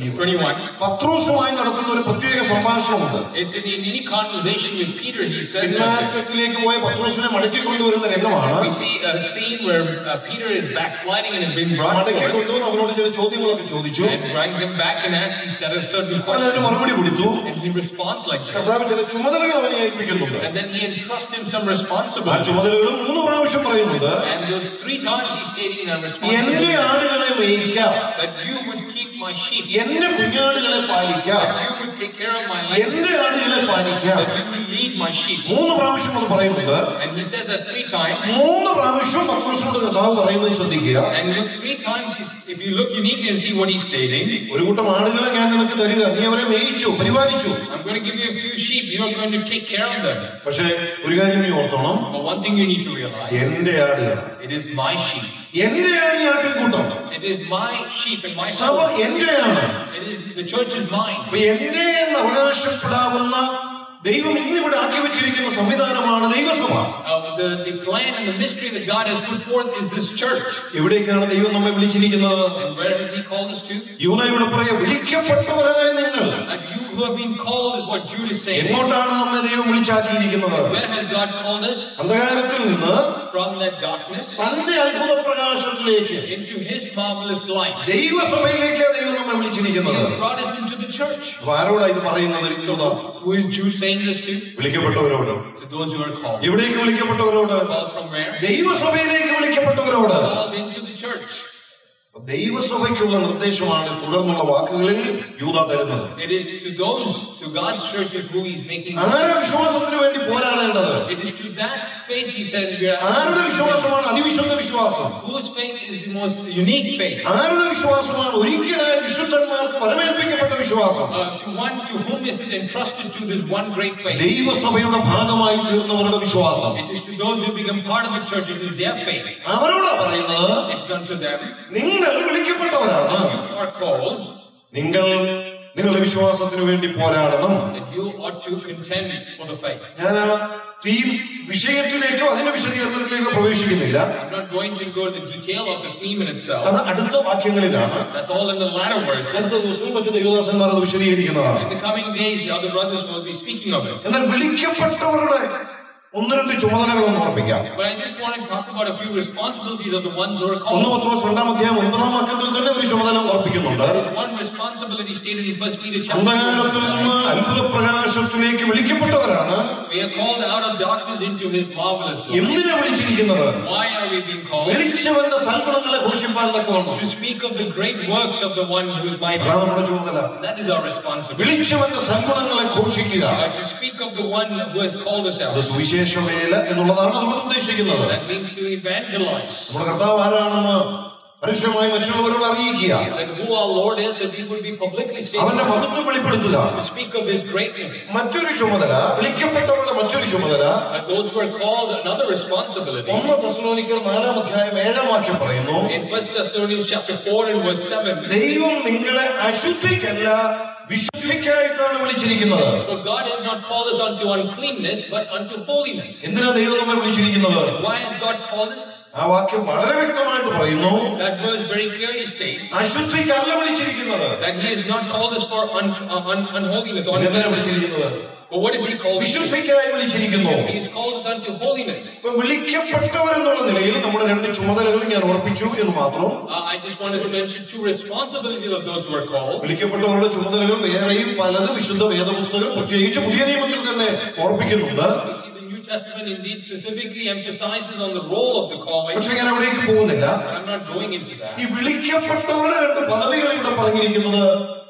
21, പത്രോസുമായി നടത്തുന്ന ഒരു പ്രത്യേക സംഭാഷണമുണ്ട് it's in, in any conversation with Peter, he says like this. പിന്മാറ്റത്തിലേക്ക് പോയ പത്രോസിനെ മടക്കി കൊണ്ടുവരുന്ന രംഗമാണ് We see a scene where uh, Peter is backsliding and is being brought മടക്കി forward കൊണ്ടുവന്ന് അവനോട് ചില ചോദ്യങ്ങളൊക്കെ ചോദിച്ചു and brings him back and asks, he said a certain അവൻ അതിന് question മറുപടി കൊടുത്തു and he responds like this. കർത്താവ് ചില ചുമതലകൾ അവനെ ഏൽപ്പിക്കുന്നുണ്ട് And then he entrusts him some ആ responsibility. ചുമതലകളും മൂന്ന് പ്രാവശ്യം പറയുന്നുണ്ട് And those three times he's stating that എന്റെ responsibility ആടുകളെ മേയിക്കാം that you would keep my sheep, എന്റെ കുഞ്ഞാടുകളെ പാലിക്കാം that you would take care of my life, എന്റെ ആടുകളെ പാലിക്കാം that you would lead my sheep. മൂന്ന് പ്രാവശ്യം അത് പറയുന്നുണ്ട് And he says that three times. മൂന്ന് പ്രാവശ്യം പത്രോസിനോട് കർത്താവ് പറയുന്നത് ശ്രദ്ധിക്കുക And look, three times, he's, if you look uniquely and see what he's stating, ഒരു കൂട്ടം ആടുകളെ ഞാൻ നിനക്ക് തരിക നീ അവരെ മേയിച്ചു പരിപാലിച്ചു I'm going to give you a few sheep, you're going to take care of them. പക്ഷേ ഒരു കാര്യം നീ ഓർത്തോണം But one thing you need to realize എന്റെ ആടുകൾ it is my sheep. എന്റെ ആണ് ഈ ആട്ടിൻകൂട്ടം It is my sheep and my സഭ soul. എന്റെയാണ് It is the church is mine. അപ്പൊ എന്റെ എന്ന് അവകാശപ്പെടാവുന്ന ദൈവം ഇന്നിവിടെ ആക്കി വെച്ചിരിക്കുന്ന സംവിധാനമാണ് ദൈവസഭ Uh, the, the plan and the mystery that God has put forth is this church. എവിടേക്കാണ് ദൈവം നമ്മെ വിളിച്ചിരിക്കുന്നത് And where has He called us to? യൂതയുടെ പറയാ വിളിക്കപ്പെട്ടവരായ നിങ്ങൾ And you who have been called is what Jude is saying. എങ്ങോട്ടാണ് നമ്മെ ദൈവം വിളിച്ചാക്കിയിരിക്കുന്നത് Where has God called us? അന്ധകാരത്തിൽ നിന്ന് From that darkness തന്റെ അത്ഭുത പ്രകാശത്തിലേക്ക് into His marvelous light. ദൈവസഭയിലേക്കാണ് ദൈവം നമ്മെ He വിളിച്ചിരിക്കുന്നത് has brought us into the church. അപ്പൊ ആരോടാ ഇത് പറയുന്നത് യൂത Who is Jude saying this to? വിളിക്കപ്പെട്ടവരോട് To those who are called. എവിടേക്ക് വിളിക്കപ്പെട്ടവരോട് Called from where? ദൈവസഭയിലേക്ക് വിളിക്കപ്പെട്ടവരോട് Called into the church. ദൈവസഭയ്ക്കുള്ള നിർദ്ദേശമാണ് തുടർന്നുള്ള വാക്കുകളിൽ യൂത തരുന്നത് It is to those, to God's churches who He's making this. ആരാ വിശ്വാസത്തിന് വേണ്ടി പോരാടേണ്ടത് It is to that faith He says we are ആരുടെ asking. വിശ്വാസമാണ് അതിവിശുദ്ധ വിശ്വാസം Whose faith is the most unique faith? ആരുടെ വിശ്വാസമാണ് ഒരിക്കലായ വിശുദ്ധന്മാർക്ക് വരമേൽപ്പിക്കപ്പെട്ട വിശ്വാസം Uh, to one to whom is it entrusted to this one great faith? ദൈവസഭയുടെ ഭാഗമായി തീർന്നവരുടെ വിശ്വാസം It is to those who become part of the church, it is their faith. അവരോടാ പറയുന്നത് It's unto them. നിങ്ങൾ വിളിക്കപ്പെട്ടവരാണ് You are called, നിങ്ങൾ നിങ്ങളുടെ വിശ്വാസത്തിന് വേണ്ടി പോരാടണം and you ought to contend for the faith. ഞാൻ ആ തീം വിഷയത്തിലേക്കോ അതിന്റെ വിശദീകരണത്തിലേക്കോ പ്രവേശിക്കുന്നില്ല I'm not going to go into detail of the theme in itself. അത് അടുത്ത വാക്യങ്ങളിലാണ് That's all in the latter verses. അടുത്ത ദിവസം മറ്റു ദൈവദാസന്മാർ അത് വിശദീകരിക്കുന്നതാണ് In the coming days, the other brothers will be speaking of it. എന്നാൽ വിളിക്കപ്പെട്ടവരുടെ ഒന്ന് രണ്ട് ചുമതലകൾ ഒന്ന് ഓർപ്പിക്കാം But I just want to talk about a few responsibilities of the ones who are ഒന്ന് called. പത്രോസ് രണ്ടാം അധ്യായം ഒൻപതാം വാക്യത്തിൽ തന്നെ ഒരു ചുമതല ഓർപ്പിക്കുന്നുണ്ട് One responsibility stated in First Peter chapter അന്ധകാരത്തിൽ 2. നിന്ന് അത്ഭുത പ്രകാശത്തിലേക്ക് വിളിക്കപ്പെട്ടവരാണ് We are called out of darkness into His marvelous light. എന്തിനാ വിളിച്ചിരിക്കുന്നത് Why are we being called? വിളിച്ചവന്റെ സൽഗുണങ്ങളെ ഘോഷിപ്പാൻ തക്കവണ്ണം To speak of the great works of the one who is mighty. അതാണ് നമ്മുടെ ചുമതല That is our responsibility. വിളിച്ചവന്റെ സൽഗുണങ്ങളെ ഘോഷിക്കുക Uh, to speak of the one who has called us അത് out. സുവിശേഷ വേല എന്നുള്ളതാണ് അതുകൊണ്ട് ഉദ്ദേശിക്കുന്നത് That means to evangelize. നമ്മുടെ കർത്താവ് ആരാണെന്ന് പരസ്യമായി മറ്റുള്ളവരോട് അറിയിക്കുക That who our Lord is, that we would be publicly അവന്റെ stating. മഹത്വം വെളിപ്പെടുത്തുക To speak of His greatness. മറ്റൊരു ചുമതല വിളിക്കപ്പെട്ടവരുടെ മറ്റൊരു ചുമതല Uh, those who are called, another responsibility. ഒന്ന് തെസ്സലോനിക്കർ നാലാം അധ്യായം ഏഴാം വാക്യം പറയുന്നു In First Thessalonians chapter 4 and verse 7. ദൈവം നിങ്ങളെ അശുദ്ധിക്കല്ല വിശുദ്ധിക്കായിട്ടാണ് വിളിച്ചിരിക്കുന്നത് For God has not called us unto uncleanness, but unto holiness. എന്തിനാ ദൈവം നമ്മെ വിളിച്ചിരിക്കുന്നത് Why has God called us? ആ വാക്യം വളരെ വ്യക്തമായിട്ട് പറയുന്നു That verse very clearly states അശുദ്ധിക്കല്ല വിളിച്ചിരിക്കുന്നത് that He has not called us for un, uh, un, unholiness. or എന്തിനാ uncleanness. വിളിച്ചിരിക്കുന്നത് But what is He called? us to? വിശുദ്ധിക്കായി വിളിച്ചിരിക്കുന്നു He has called us unto holiness. ഇപ്പൊ വിളിക്കപ്പെട്ടവരെന്നുള്ള നിലയിൽ നമ്മുടെ രണ്ട് ചുമതലകൾ ഞാൻ ഓർപ്പിച്ചു എന്ന് മാത്രം Uh, I just wanted to mention two responsibilities of those who are called. വിളിക്കപ്പെട്ടവരുടെ ചുമതലകൾ വേറെയും പലത് വിശുദ്ധ വേദപുസ്തകം പ്രത്യേകിച്ച് പുതിയ നിയമത്തിൽ തന്നെ ഓർപ്പിക്കുന്നുണ്ട് We see the New Testament indeed specifically emphasizes on the role of the calling. പക്ഷെ ഞാൻ അവിടേക്ക് പോകുന്നില്ല But I'm not going into that. ഈ വിളിക്കപ്പെട്ടവരുടെ രണ്ട് പദവികൾ ഇവിടെ പറഞ്ഞിരിക്കുന്നത്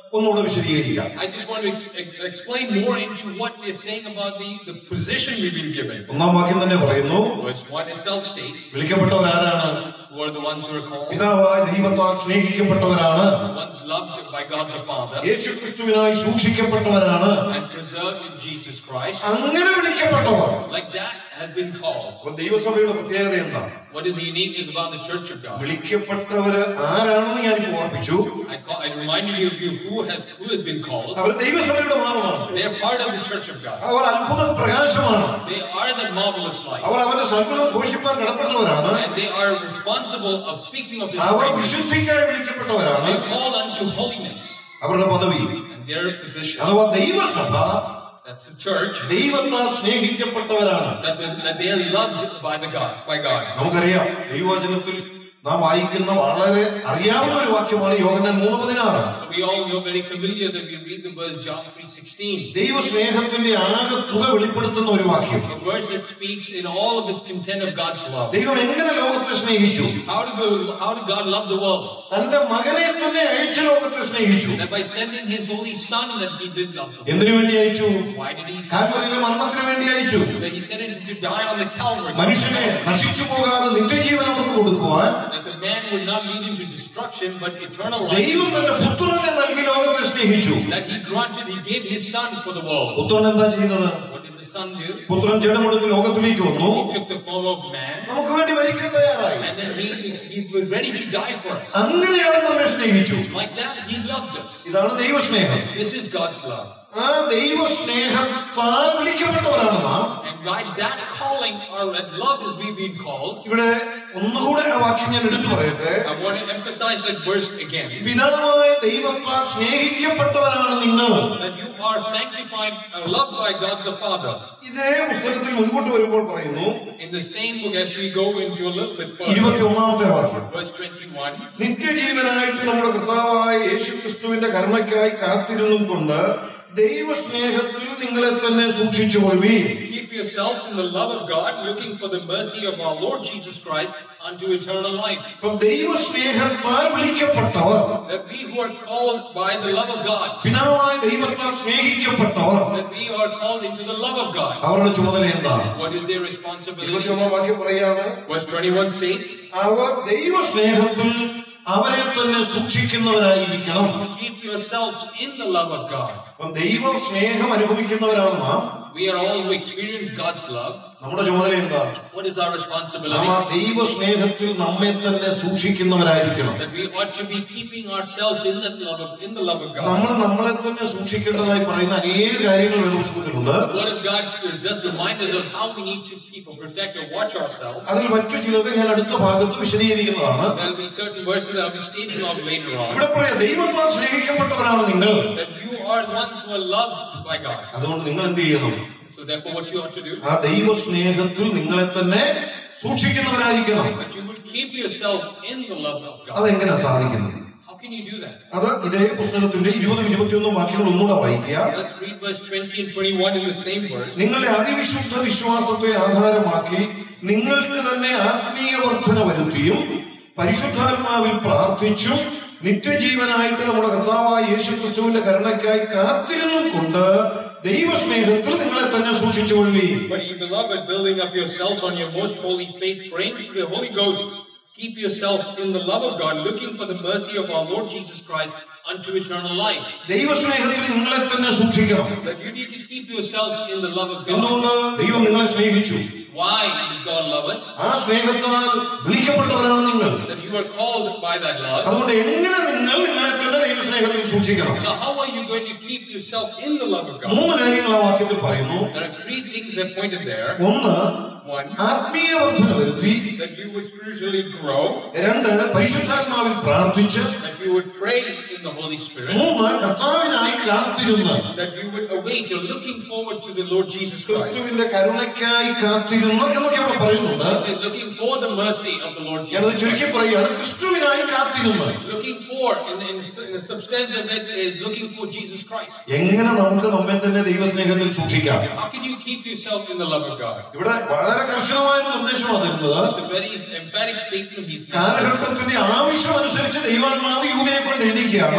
ഒന്നുകൂടെ വിശദീകരിക്കാം I just want to ex- ex- explain more into what we're saying about the, the position we've been given. ഒന്നാം വാക്യം തന്നെ പറയുന്നു Verse 1 itself states, വിളിക്കപ്പെട്ടവർ ആരാണ് who are the ones who are called, പിതാവായ ദൈവത്താൽ സ്നേഹിക്കപ്പെട്ടവരാണ് the ones loved by God the Father, Yeshu ക്രിസ്തുവിനായി സൂക്ഷിക്കപ്പെട്ടവരാണ് and preserved in Jesus Christ. അങ്ങനെ വിളിക്കപ്പെട്ടവർ Like that have been called. അപ്പൊ ദൈവസഭയുടെ പ്രത്യേകത എന്താ What is the uniqueness about the Church of God? വിളിക്കപ്പെട്ടവര് ആരാണെന്ന് ഞാൻ ഓർപ്പിച്ചു I, call, I reminded you of you who has who has been called. അവർ ദൈവസഭയുടെ ഭാഗമാണ് They are part of the Church of God. അവർ അത്ഭുത പ്രകാശമാണ് They are the marvelous light. അവർ അവന്റെ സകലം ഘോഷിപ്പാൻ കടപ്പെട്ടവരാണ് And they are responsible of speaking of His our grace. വിശുദ്ധിക്കായി വിളിക്കപ്പെട്ടവരാണ് They are called unto holiness. അവരുടെ പദവി And their position, അഥവാ ദൈവസഭ that's the church, ദൈവത്താൽ സ്നേഹിക്കപ്പെട്ടവരാണ് that, they- that they are loved by the God, by God. നമുക്കറിയാം ദൈവവചനത്തിൽ നാം വായിക്കുന്ന വളരെ അറിയാവുന്ന ഒരു വാക്യമാണ് യോഹന്നാൻ മൂന്ന് പതിനാറ് We all know very familiar that we read the verse John 3.16. ദൈവ സ്നേഹത്തിന്റെ ആകെ തുക വെളിപ്പെടുത്തുന്ന ഒരു വാക്യം A verse that speaks in all of its content of God's love. ദൈവം എങ്ങനെ ലോകത്തെ സ്നേഹിച്ചു How did, the, how did God love the world? തന്റെ മകനെ തന്നെ അയച്ച ലോകത്തെ സ്നേഹിച്ചു That by sending His Holy Son that He did love the world. എന്തിനു വേണ്ടി അയച്ചു Why did He send കാൽവറിയിലെ മരണത്തിന് വേണ്ടി അയച്ചു that He sent Him to die on the Calvary? മനുഷ്യനെ നശിച്ചു പോകാതെ നിത്യജീവൻ അവർക്ക് കൊടുക്കുവാൻ That the man would not lead into destruction but eternal life. ദൈവം തന്റെ പുത്രനെ നൽകി ലോകത്തെ സ്നേഹിച്ചു That He granted, He gave His Son for the world. പുത്രൻ എന്താ ചെയ്യുന്നത് What did the Son do? പുത്രൻ ജഡമെടുത്ത് ലോകത്തിലേക്ക് വന്നു He took the form of man നമുക്ക് വേണ്ടി മരിക്കാൻ തയ്യാറായി and then He, he was ready to die for us. അങ്ങനെ അവൻ നമ്മെ സ്നേഹിച്ചു Like that, He loved us. ഇതാണ് ദൈവസ്നേഹം This is God's love. ആ ദൈവസ്നേഹത്താൽ വിളിക്കപ്പെട്ടവരാണ് നാം And by that calling, or that love is we being called, ഇവിടെ ഒന്നുകൂടെ ആ വാക്യം ഞാൻ എടുത്തു പറയട്ടെ I want to emphasize that verse again. പിതാവായ ദൈവത്താൽ സ്നേഹിക്കപ്പെട്ടവരാണ് നിങ്ങൾ That you are sanctified, uh, loved by God the Father. ഇതേ പുസ്തകത്തിൽ മുൻപോട്ട് വരുമ്പോൾ പറയുന്നു In the same book, as we go into a little bit further, ഇരുപത്തി ഒന്നാമത്തെ വാക്യം verse 21, നിത്യജീവനായിട്ട് നമ്മുടെ കർത്താവായ യേശു ക്രിസ്തുവിന്റെ കരുണയ്ക്കായി കാത്തിരുന്നും കൊണ്ട് ദൈവസ്നേഹത്തിൽ നിങ്ങളെ തന്നെ സൂക്ഷിച്ചുകൊള്ളി keep yourselves in the love of God, looking for the mercy of our Lord Jesus Christ unto eternal life. അപ്പം ദൈവസ്നേഹത്താൽ വിളിക്കപ്പെട്ടവർ That we who are called by the love of God, പിതാവായ ദൈവത്താൽ സ്നേഹിക്കപ്പെട്ടവർ that we are called into the love of God. അവരുടെ ചുമതല എന്താണ് What is their responsibility? ഇരുപത്തിയൊന്നാം വാക്യം പറയാണ് Verse 21 states, അവർ ദൈവസ്നേഹത്തിൽ അവരെ തന്നെ സൂക്ഷിക്കുന്നവരായിരിക്കണം Keep yourselves in the love of God. അപ്പം ദൈവം സ്നേഹം അനുഭവിക്കുന്നവരാണ് നാം We are all who experience God's love. നമ്മുടെ ചുമതല എന്താണ് What is our നാം responsibility? ആ ദൈവ സ്നേഹത്തിൽ നമ്മെ തന്നെ സൂക്ഷിക്കുന്നവരായിരിക്കണം That we ought to be keeping ourselves in that love of, in the love of God. നമ്മൾ നമ്മളെ തന്നെ സൂക്ഷിക്കേണ്ടതായി പറയുന്ന അനേക കാര്യങ്ങൾ വേദപുസ്തകത്തിലുണ്ട് The Word of God just reminds us of how we need to keep or protect or watch ourselves. അതിൽ മറ്റു ചിലത് ഞാൻ അടുത്ത ഭാഗത്ത് വിശദീകരിക്കുന്നതാണ് There'll be certain verses that I'll be stating of later on. ഇവിടെ പറയാം ദൈവത്താൽ സ്നേഹിക്കപ്പെട്ടവരാണ് നിങ്ങൾ That you are ones who are loved by God. അതുകൊണ്ട് നിങ്ങൾ എന്ത് ചെയ്യണം So therefore, what you ought to do, ആ ദൈവ സ്നേഹത്തിൽ നിങ്ങളെ തന്നെ സൂക്ഷിക്കുന്നവരായിരിക്കണം that you will keep yourself in the love of God. അതെങ്ങനെ സാധിക്കുന്നത് How can you do that? അത് ഇതേ പുസ്തകത്തിന്റെ ഇരുപതും ഇരുപത്തിയൊന്നും വാക്യങ്ങൾ ഒന്നുകൂടെ വായിക്കുക Let's read verse 20 and 21 in the same verse. നിങ്ങളുടെ അതിവിശുദ്ധ വിശ്വാസത്തെ ആധാരമാക്കി നിങ്ങൾക്ക് തന്നെ ആത്മീയ വർധന വരുത്തിയും പരിശുദ്ധാത്മാവിൽ പ്രാർത്ഥിച്ചും നിത്യജീവനായിട്ട് നമ്മുടെ കർത്താവായ യേശു ക്രിസ്തുവിന്റെ കരുണയ്ക്കായി കാത്തിരുന്നും കൊണ്ട് ദൈവസ്നേഹത്തിൽ നിങ്ങളെ തന്നെ സൂക്ഷിച്ചുകൊള്ളുകയും But ye beloved, building up yourselves on your most holy faith, praying to the Holy Ghost, keep yourself in the love of God, looking for the mercy of our Lord Jesus Christ unto eternal life. ദൈവസ്നേഹത്തിൽ നിങ്ങളെ തന്നെ സൂക്ഷിക്കണം That you need to keep yourselves in the love of God. എന്തുകൊണ്ട് ദൈവം നിങ്ങളെ സ്നേഹിച്ചു Why did God love us? ആ സ്നേഹത്താൽ വിളിക്കപ്പെട്ടവരാണ് നിങ്ങൾ That you are called by that love. അതുകൊണ്ട് എങ്ങനെ നിങ്ങൾ നിങ്ങളെ തന്നെ ദൈവസ്നേഹത്തിൽ സൂക്ഷിക്കണം So how are you going to keep yourself in the love of God? മൂന്ന് കാര്യങ്ങൾ ആ വാക്യത്തിൽ പറയുന്നു There are three things that pointed there. ഒന്ന് One, ആത്മീയ വർധന വരുത്തി that you would spiritually grow, രണ്ട് പരിശുദ്ധാത്മാവിൽ പ്രാർത്ഥിച്ച് that you would pray in the Holy Spirit, മൂന്ന് കർത്താവിനായി കാത്തിരുന്ന് that you would await, you're looking forward to the Lord Jesus Christ. ക്രിസ്തുവിന്റെ കരുണയ്ക്കായി കാത്തിരുന്ന് എന്നൊക്കെ അവിടെ പറയുന്നുണ്ട് You're looking for the mercy of the Lord ഞാനത് Jesus ചുരുക്കി Christ. പറയുകയാണ് ക്രിസ്തുവിനായി കാത്തിരുന്ന് Looking for, in the, in, the, in the substance of it, is looking for Jesus Christ. എങ്ങനെ നമുക്ക് നമ്മെ തന്നെ ദൈവസ്നേഹത്തിൽ സൂക്ഷിക്കാം How can you keep yourself in the love of God? ഇവിടെ വളരെ കർശനമായ ഒരു നിർദ്ദേശമാണ് തരുന്നത് It's a very emphatic statement he's making. കാലഘട്ടത്തിന്റെ ആവശ്യം അനുസരിച്ച് ദൈവാത്മാവ് യൂതയെ കൊണ്ട് എഴുതിക്കുകയാണ് And he's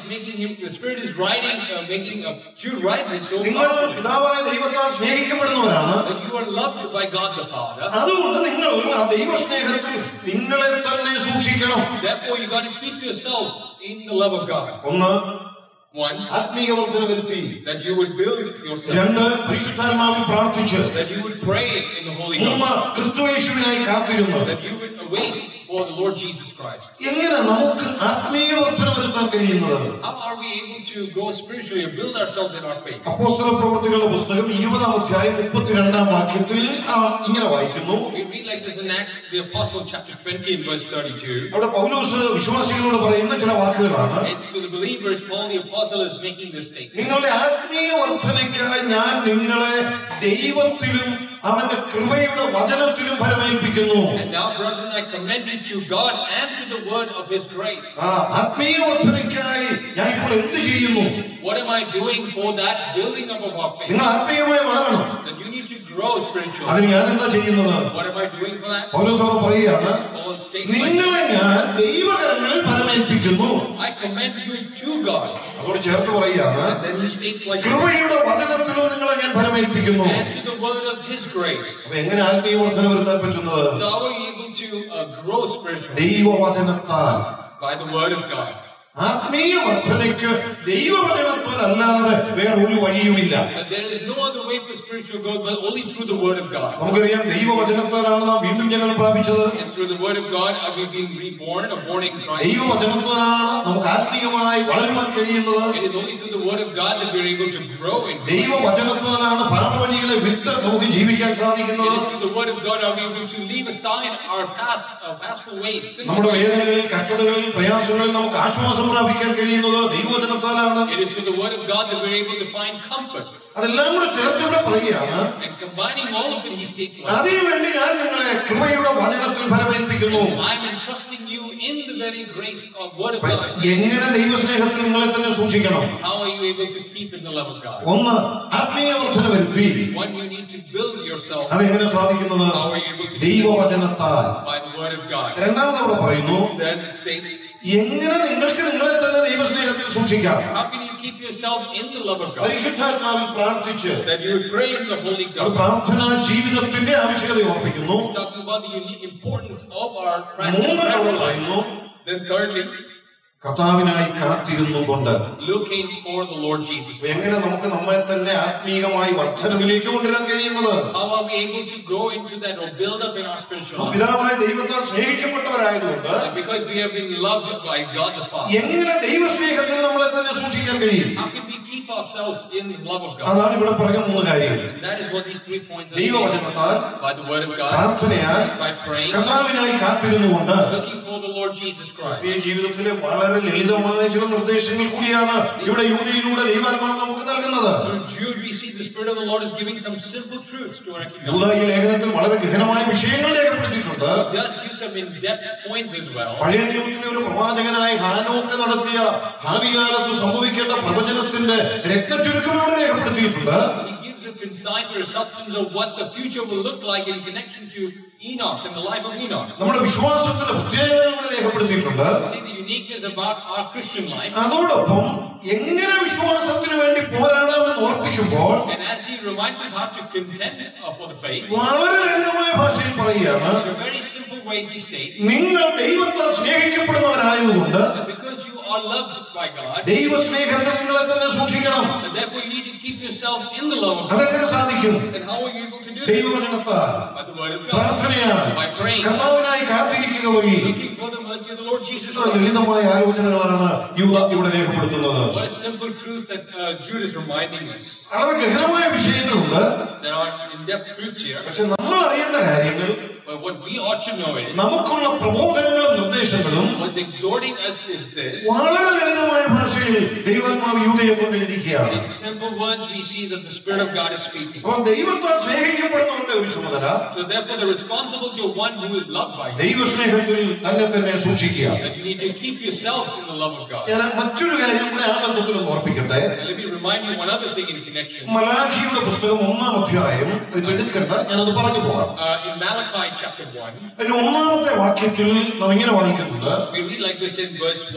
making him, the Spirit is writing, uh, making uh, Jude write this so നിങ്ങൾ powerfully. പിതാവായ ദൈവത്താൽ സ്നേഹിക്കപ്പെടുന്നവരാണ് That you are loved by God the Father. അതുകൊണ്ട് നിങ്ങൾ ആ ദൈവസ്നേഹത്തിൽ നിങ്ങളെ തന്നെ സൂക്ഷിക്കണം Therefore, you got to keep yourself in the love of God. ഒന്ന് One, ആത്മീയ വർധന വരുത്തി that you would build yourself. രണ്ട് പരിശുദ്ധാത്മാവിൽ പ്രാർത്ഥിച്ച് That you would pray in the Holy മൂന്ന് Ghost. ക്രിസ്തുയേശുവിനായി കാത്തിരുന്ന് That you would await for the Lord Jesus Christ. എങ്ങനെ നമുക്ക് ആത്മീയ വർധന വരുത്താൻ കഴിയുന്നത് How are we able to grow spiritually or build ourselves in our faith? അപ്പോസ്തല പ്രവൃത്തികളുടെ പുസ്തകം ഇരുപതാം അധ്യായം മുപ്പത്തിരണ്ടാം വാക്യത്തിൽ ആ, ഇങ്ങനെ വായിക്കുന്നു We read like this in Acts, the Apostle chapter 20 and verse 32. അവിടെ പൗലോസ് വിശ്വാസികളോട് പറയുന്ന ചില വാക്കുകളാണ് It's to the believers, Paul the Apostle is making this statement. നിങ്ങളുടെ ആത്മീയ വർധനയ്ക്കായി ഞാൻ നിങ്ങളെ ദൈവത്തിലും അവന്റെ കൃപയുടെ വചനത്തിലും ഫലമേൽപ്പിക്കുന്നു And now, brethren, I commend you to God and to the word of His grace. ആ ആത്മീയ വർധനയ്ക്കായി ഞാൻ ഇപ്പോൾ എന്ത് ചെയ്യുന്നു What am I doing for that building up of our faith? നിങ്ങൾ ആത്മീയമായി വളരണം That you need to grow spiritually. അതിന് ഞാൻ എന്താ ചെയ്യുന്നത് What am I doing for that? പൗലോസോട് പറയുകയാണ് Paul states like, നിങ്ങളെ ഞാൻ ദൈവകരങ്ങളിൽ ഫലമേൽപ്പിക്കുന്നു I commend you to God. അതോട് ചേർത്ത് പറയുകയാണ് Then he states like, കൃപയുടെ വചനത്തിലും നിങ്ങളെ ഞാൻ ഫലമേൽപ്പിക്കുന്നു and to the word of His grace. അപ്പൊ എങ്ങനെ ആത്മീയ വർധന വരുത്താൻ പറ്റുന്നത് So how are you able to uh, grow spiritually? ദൈവവചനത്താൽ By the word of God. ആത്മീയ വർധനയ്ക്ക് ദൈവവചനത്താൽ അല്ലാതെ വേറെ ഒരു വഴിയുമില്ല That there is no other way for spiritual growth but only through the word of God. നമുക്കറിയാം ദൈവവചനത്താലാണ് നാം വീണ്ടും ജനനം പ്രാപിച്ചത് It's through the word of God have we been reborn or born in Christ. ദൈവവചനത്താലാണ് നമുക്ക് ആത്മീയമായി വളരുവാൻ കഴിയുന്നത് It is only through the word of God that we are able to grow in Christ. ദൈവവചനത്താലാണ് പാപവഴികളെ വിട്ട് നമുക്ക് ജീവിക്കാൻ It സാധിക്കുന്നത് is through the word of God are we able to leave aside our past, our pastful ways. sinful നമ്മുടെ ways. വേദനകളിൽ കഷ്ടതകളിൽ പ്രയാസങ്ങളിൽ നമുക്ക് ആശ്വാസം പ്രാപിക്കാൻ കഴിയുന്നത് ദൈവവചനത്താലാണ് It is through the word of God that we're able to find comfort. അതെല്ലാം കൂടെ ചേർത്തിവിടെ പറയുകയാണ് And combining all of it, he states like, അതിനുവേണ്ടി ഞാൻ നിങ്ങളെ കൃപയുടെ വചനത്തിൽ ഫലമേൽപ്പിക്കുന്നു I'm entrusting you in the very grace of word of God. എങ്ങനെ ദൈവസ്നേഹത്തിൽ നിങ്ങളെ തന്നെ സൂക്ഷിക്കണം How are you able to keep in the love of God? ഒന്ന് ആത്മീയ വർധന വരുത്തി One, you need to build yourself അതെങ്ങനെ സാധിക്കുന്നത് How are you able to do ദൈവവചനത്താൽ by the word of God. രണ്ടാമത് അവിടെ പറയുന്നു Then it states, എങ്ങനെ നിങ്ങൾക്ക് നിങ്ങളെ തന്നെ ദൈവസ്നേഹത്തിൽ സൂക്ഷിക്കാം how can you keep yourself in the love of God? പരിശുദ്ധാത്മാവിൽ പ്രാർത്ഥിച്ച് That you would pray in the Holy അത് Ghost. പ്രാർത്ഥനാ ജീവിതത്തിന്റെ ആവശ്യകത ഓർപ്പിക്കുന്നു Talking about the unique importance of our മൂന്ന് അവിടെ practical life. പറയുന്നു Then thirdly, കർത്താവിനായി കാത്തിരുന്നു കൊണ്ട് looking for the Lord Jesus. എങ്ങനെ നമുക്ക് നമ്മെ തന്നെ ആത്മീയമായി വർധനവിലേക്ക് കൊണ്ടുവരാൻ കഴിയുന്നത് How are we able to grow into that or build up in our spiritual life? പിതാവായ ദൈവത്താൽ സ്നേഹിക്കപ്പെട്ടവരായതുകൊണ്ട് Because we have been loved by God the Father. എങ്ങനെ ദൈവസ്നേഹത്തിൽ നമ്മളെ തന്നെ സൂക്ഷിക്കാൻ കഴിയും How can we keep ourselves in the love of God? അതാണ് ഇവിടെ പറഞ്ഞ മൂന്ന് കാര്യങ്ങൾ And that is what these three points are. ദൈവവചനത്താൽ By the word of God, പ്രാർത്ഥനയാൽ by praying, കർത്താവിനായി കാത്തിരുന്നുകൊണ്ട് looking for the Lord Jesus Christ. ക്രിസ്തീയ ജീവിതത്തിലെ വളരെ ലളിതമായ ചില നിർദ്ദേശങ്ങൾ കൂടിയാണ് ഇവിടെ യൂതയിലൂടെ ദൈവാത്മാവ് നമുക്ക് നൽകുന്നത് Through Jude, we see the Spirit of the Lord is giving some simple truths to our community. യൂത ഈ ലേഖനത്തിൽ വളരെ ഗഹനമായ വിഷയങ്ങൾ രേഖപ്പെടുത്തിയിട്ടുണ്ട് It does give some in-depth points as well. പഴയ നിയമത്തിലെ ഒരു പ്രവാചകനായ ഹാനോക്ക് നടത്തിയ ഭാവി കാലത്ത് സംഭവിക്കേണ്ട പ്രവചനത്തിന്റെ രത്നചുരുക്കം ഇവിടെ രേഖപ്പെടുത്തിയിട്ടുണ്ട് He gives a concise or a substance of what the future will look like in connection to Enoch and the life of Enoch. നമ്മുടെ വിശ്വാസത്തിന്റെ പ്രത്യേകത ഇവിടെ രേഖപ്പെടുത്തിയിട്ടുണ്ട് See the uniqueness about our Christian life. അതോടൊപ്പം എങ്ങനെ വിശ്വാസത്തിന് വേണ്ടി പോരാടാമെന്ന് ഓർപ്പിക്കുമ്പോൾ And as he reminds us how to contend uh, for the faith, വളരെ ലളിതമായ ഭാഷയിൽ പറയുകയാണ് in a very simple way he states നിങ്ങൾ ദൈവത്താൽ സ്നേഹിക്കപ്പെടുന്നവരായതുകൊണ്ട് that because you are loved by God, ദൈവസ്നേഹത്തിൽ നിങ്ങളെ തന്നെ സൂക്ഷിക്കണം and therefore you need to keep yourself in the love of God. അതെങ്ങനെ സാധിക്കും And how are you able to do that? ദൈവവചനത്താൽ By the word of God. പ്രാർത്ഥനയാൽ By praying. കർത്താവിനായി കാത്തിരിക്കുക വഴി Looking for the mercy of the Lord Jesus ഇത്ര Christ. ലളിതമായ ആലോചനകളാണ് യൂത ഇവിടെ രേഖപ്പെടുത്തുന്നത് What a simple truth that uh, Jude is reminding us. വളരെ ഗഹനമായ വിഷയങ്ങളുണ്ട് There are in-depth truths here, പക്ഷെ നമ്മൾ അറിയേണ്ട കാര്യങ്ങൾ but what we ought to know is നമുക്കുള്ള പ്രബോധനങ്ങളും നിർദ്ദേശങ്ങളും what's exhorting us is this. വളരെ ലളിതമായ ഭാഷയിൽ ദൈവാത്മാവ് യൂതയെ കൊണ്ടിരിക്കുകയാണ് In simple words, we see that the Spirit of God is speaking. അപ്പം ദൈവത്താൽ സ്നേഹിക്കപ്പെടുന്നവരുടെ ഒരു ചുമതല So therefore, the responsibility of one who is loved by God, ദൈവസ്നേഹത്തിൽ തന്നെ തന്നെ സൂക്ഷിക്കുക that you need to keep yourself in the love of God. ഞാൻ മറ്റൊരു കാര്യം കൂടെ ആ ബന്ധത്തിൽ ഒന്ന് ഓർപ്പിക്കട്ടെ And let me remind you one other thing in connection. മലാഖിയുടെ പുസ്തകം ഒന്നാം അധ്യായം അതിൽ എടുക്കണ്ട ഞാനത് പറഞ്ഞു പോകാം Uh, in Malachi chapter 1, അതിൽ ഒന്നാമത്തെ വാക്യത്തിൽ നാം ഇങ്ങനെ വായിക്കുന്നുണ്ട് we read like this in verse 1.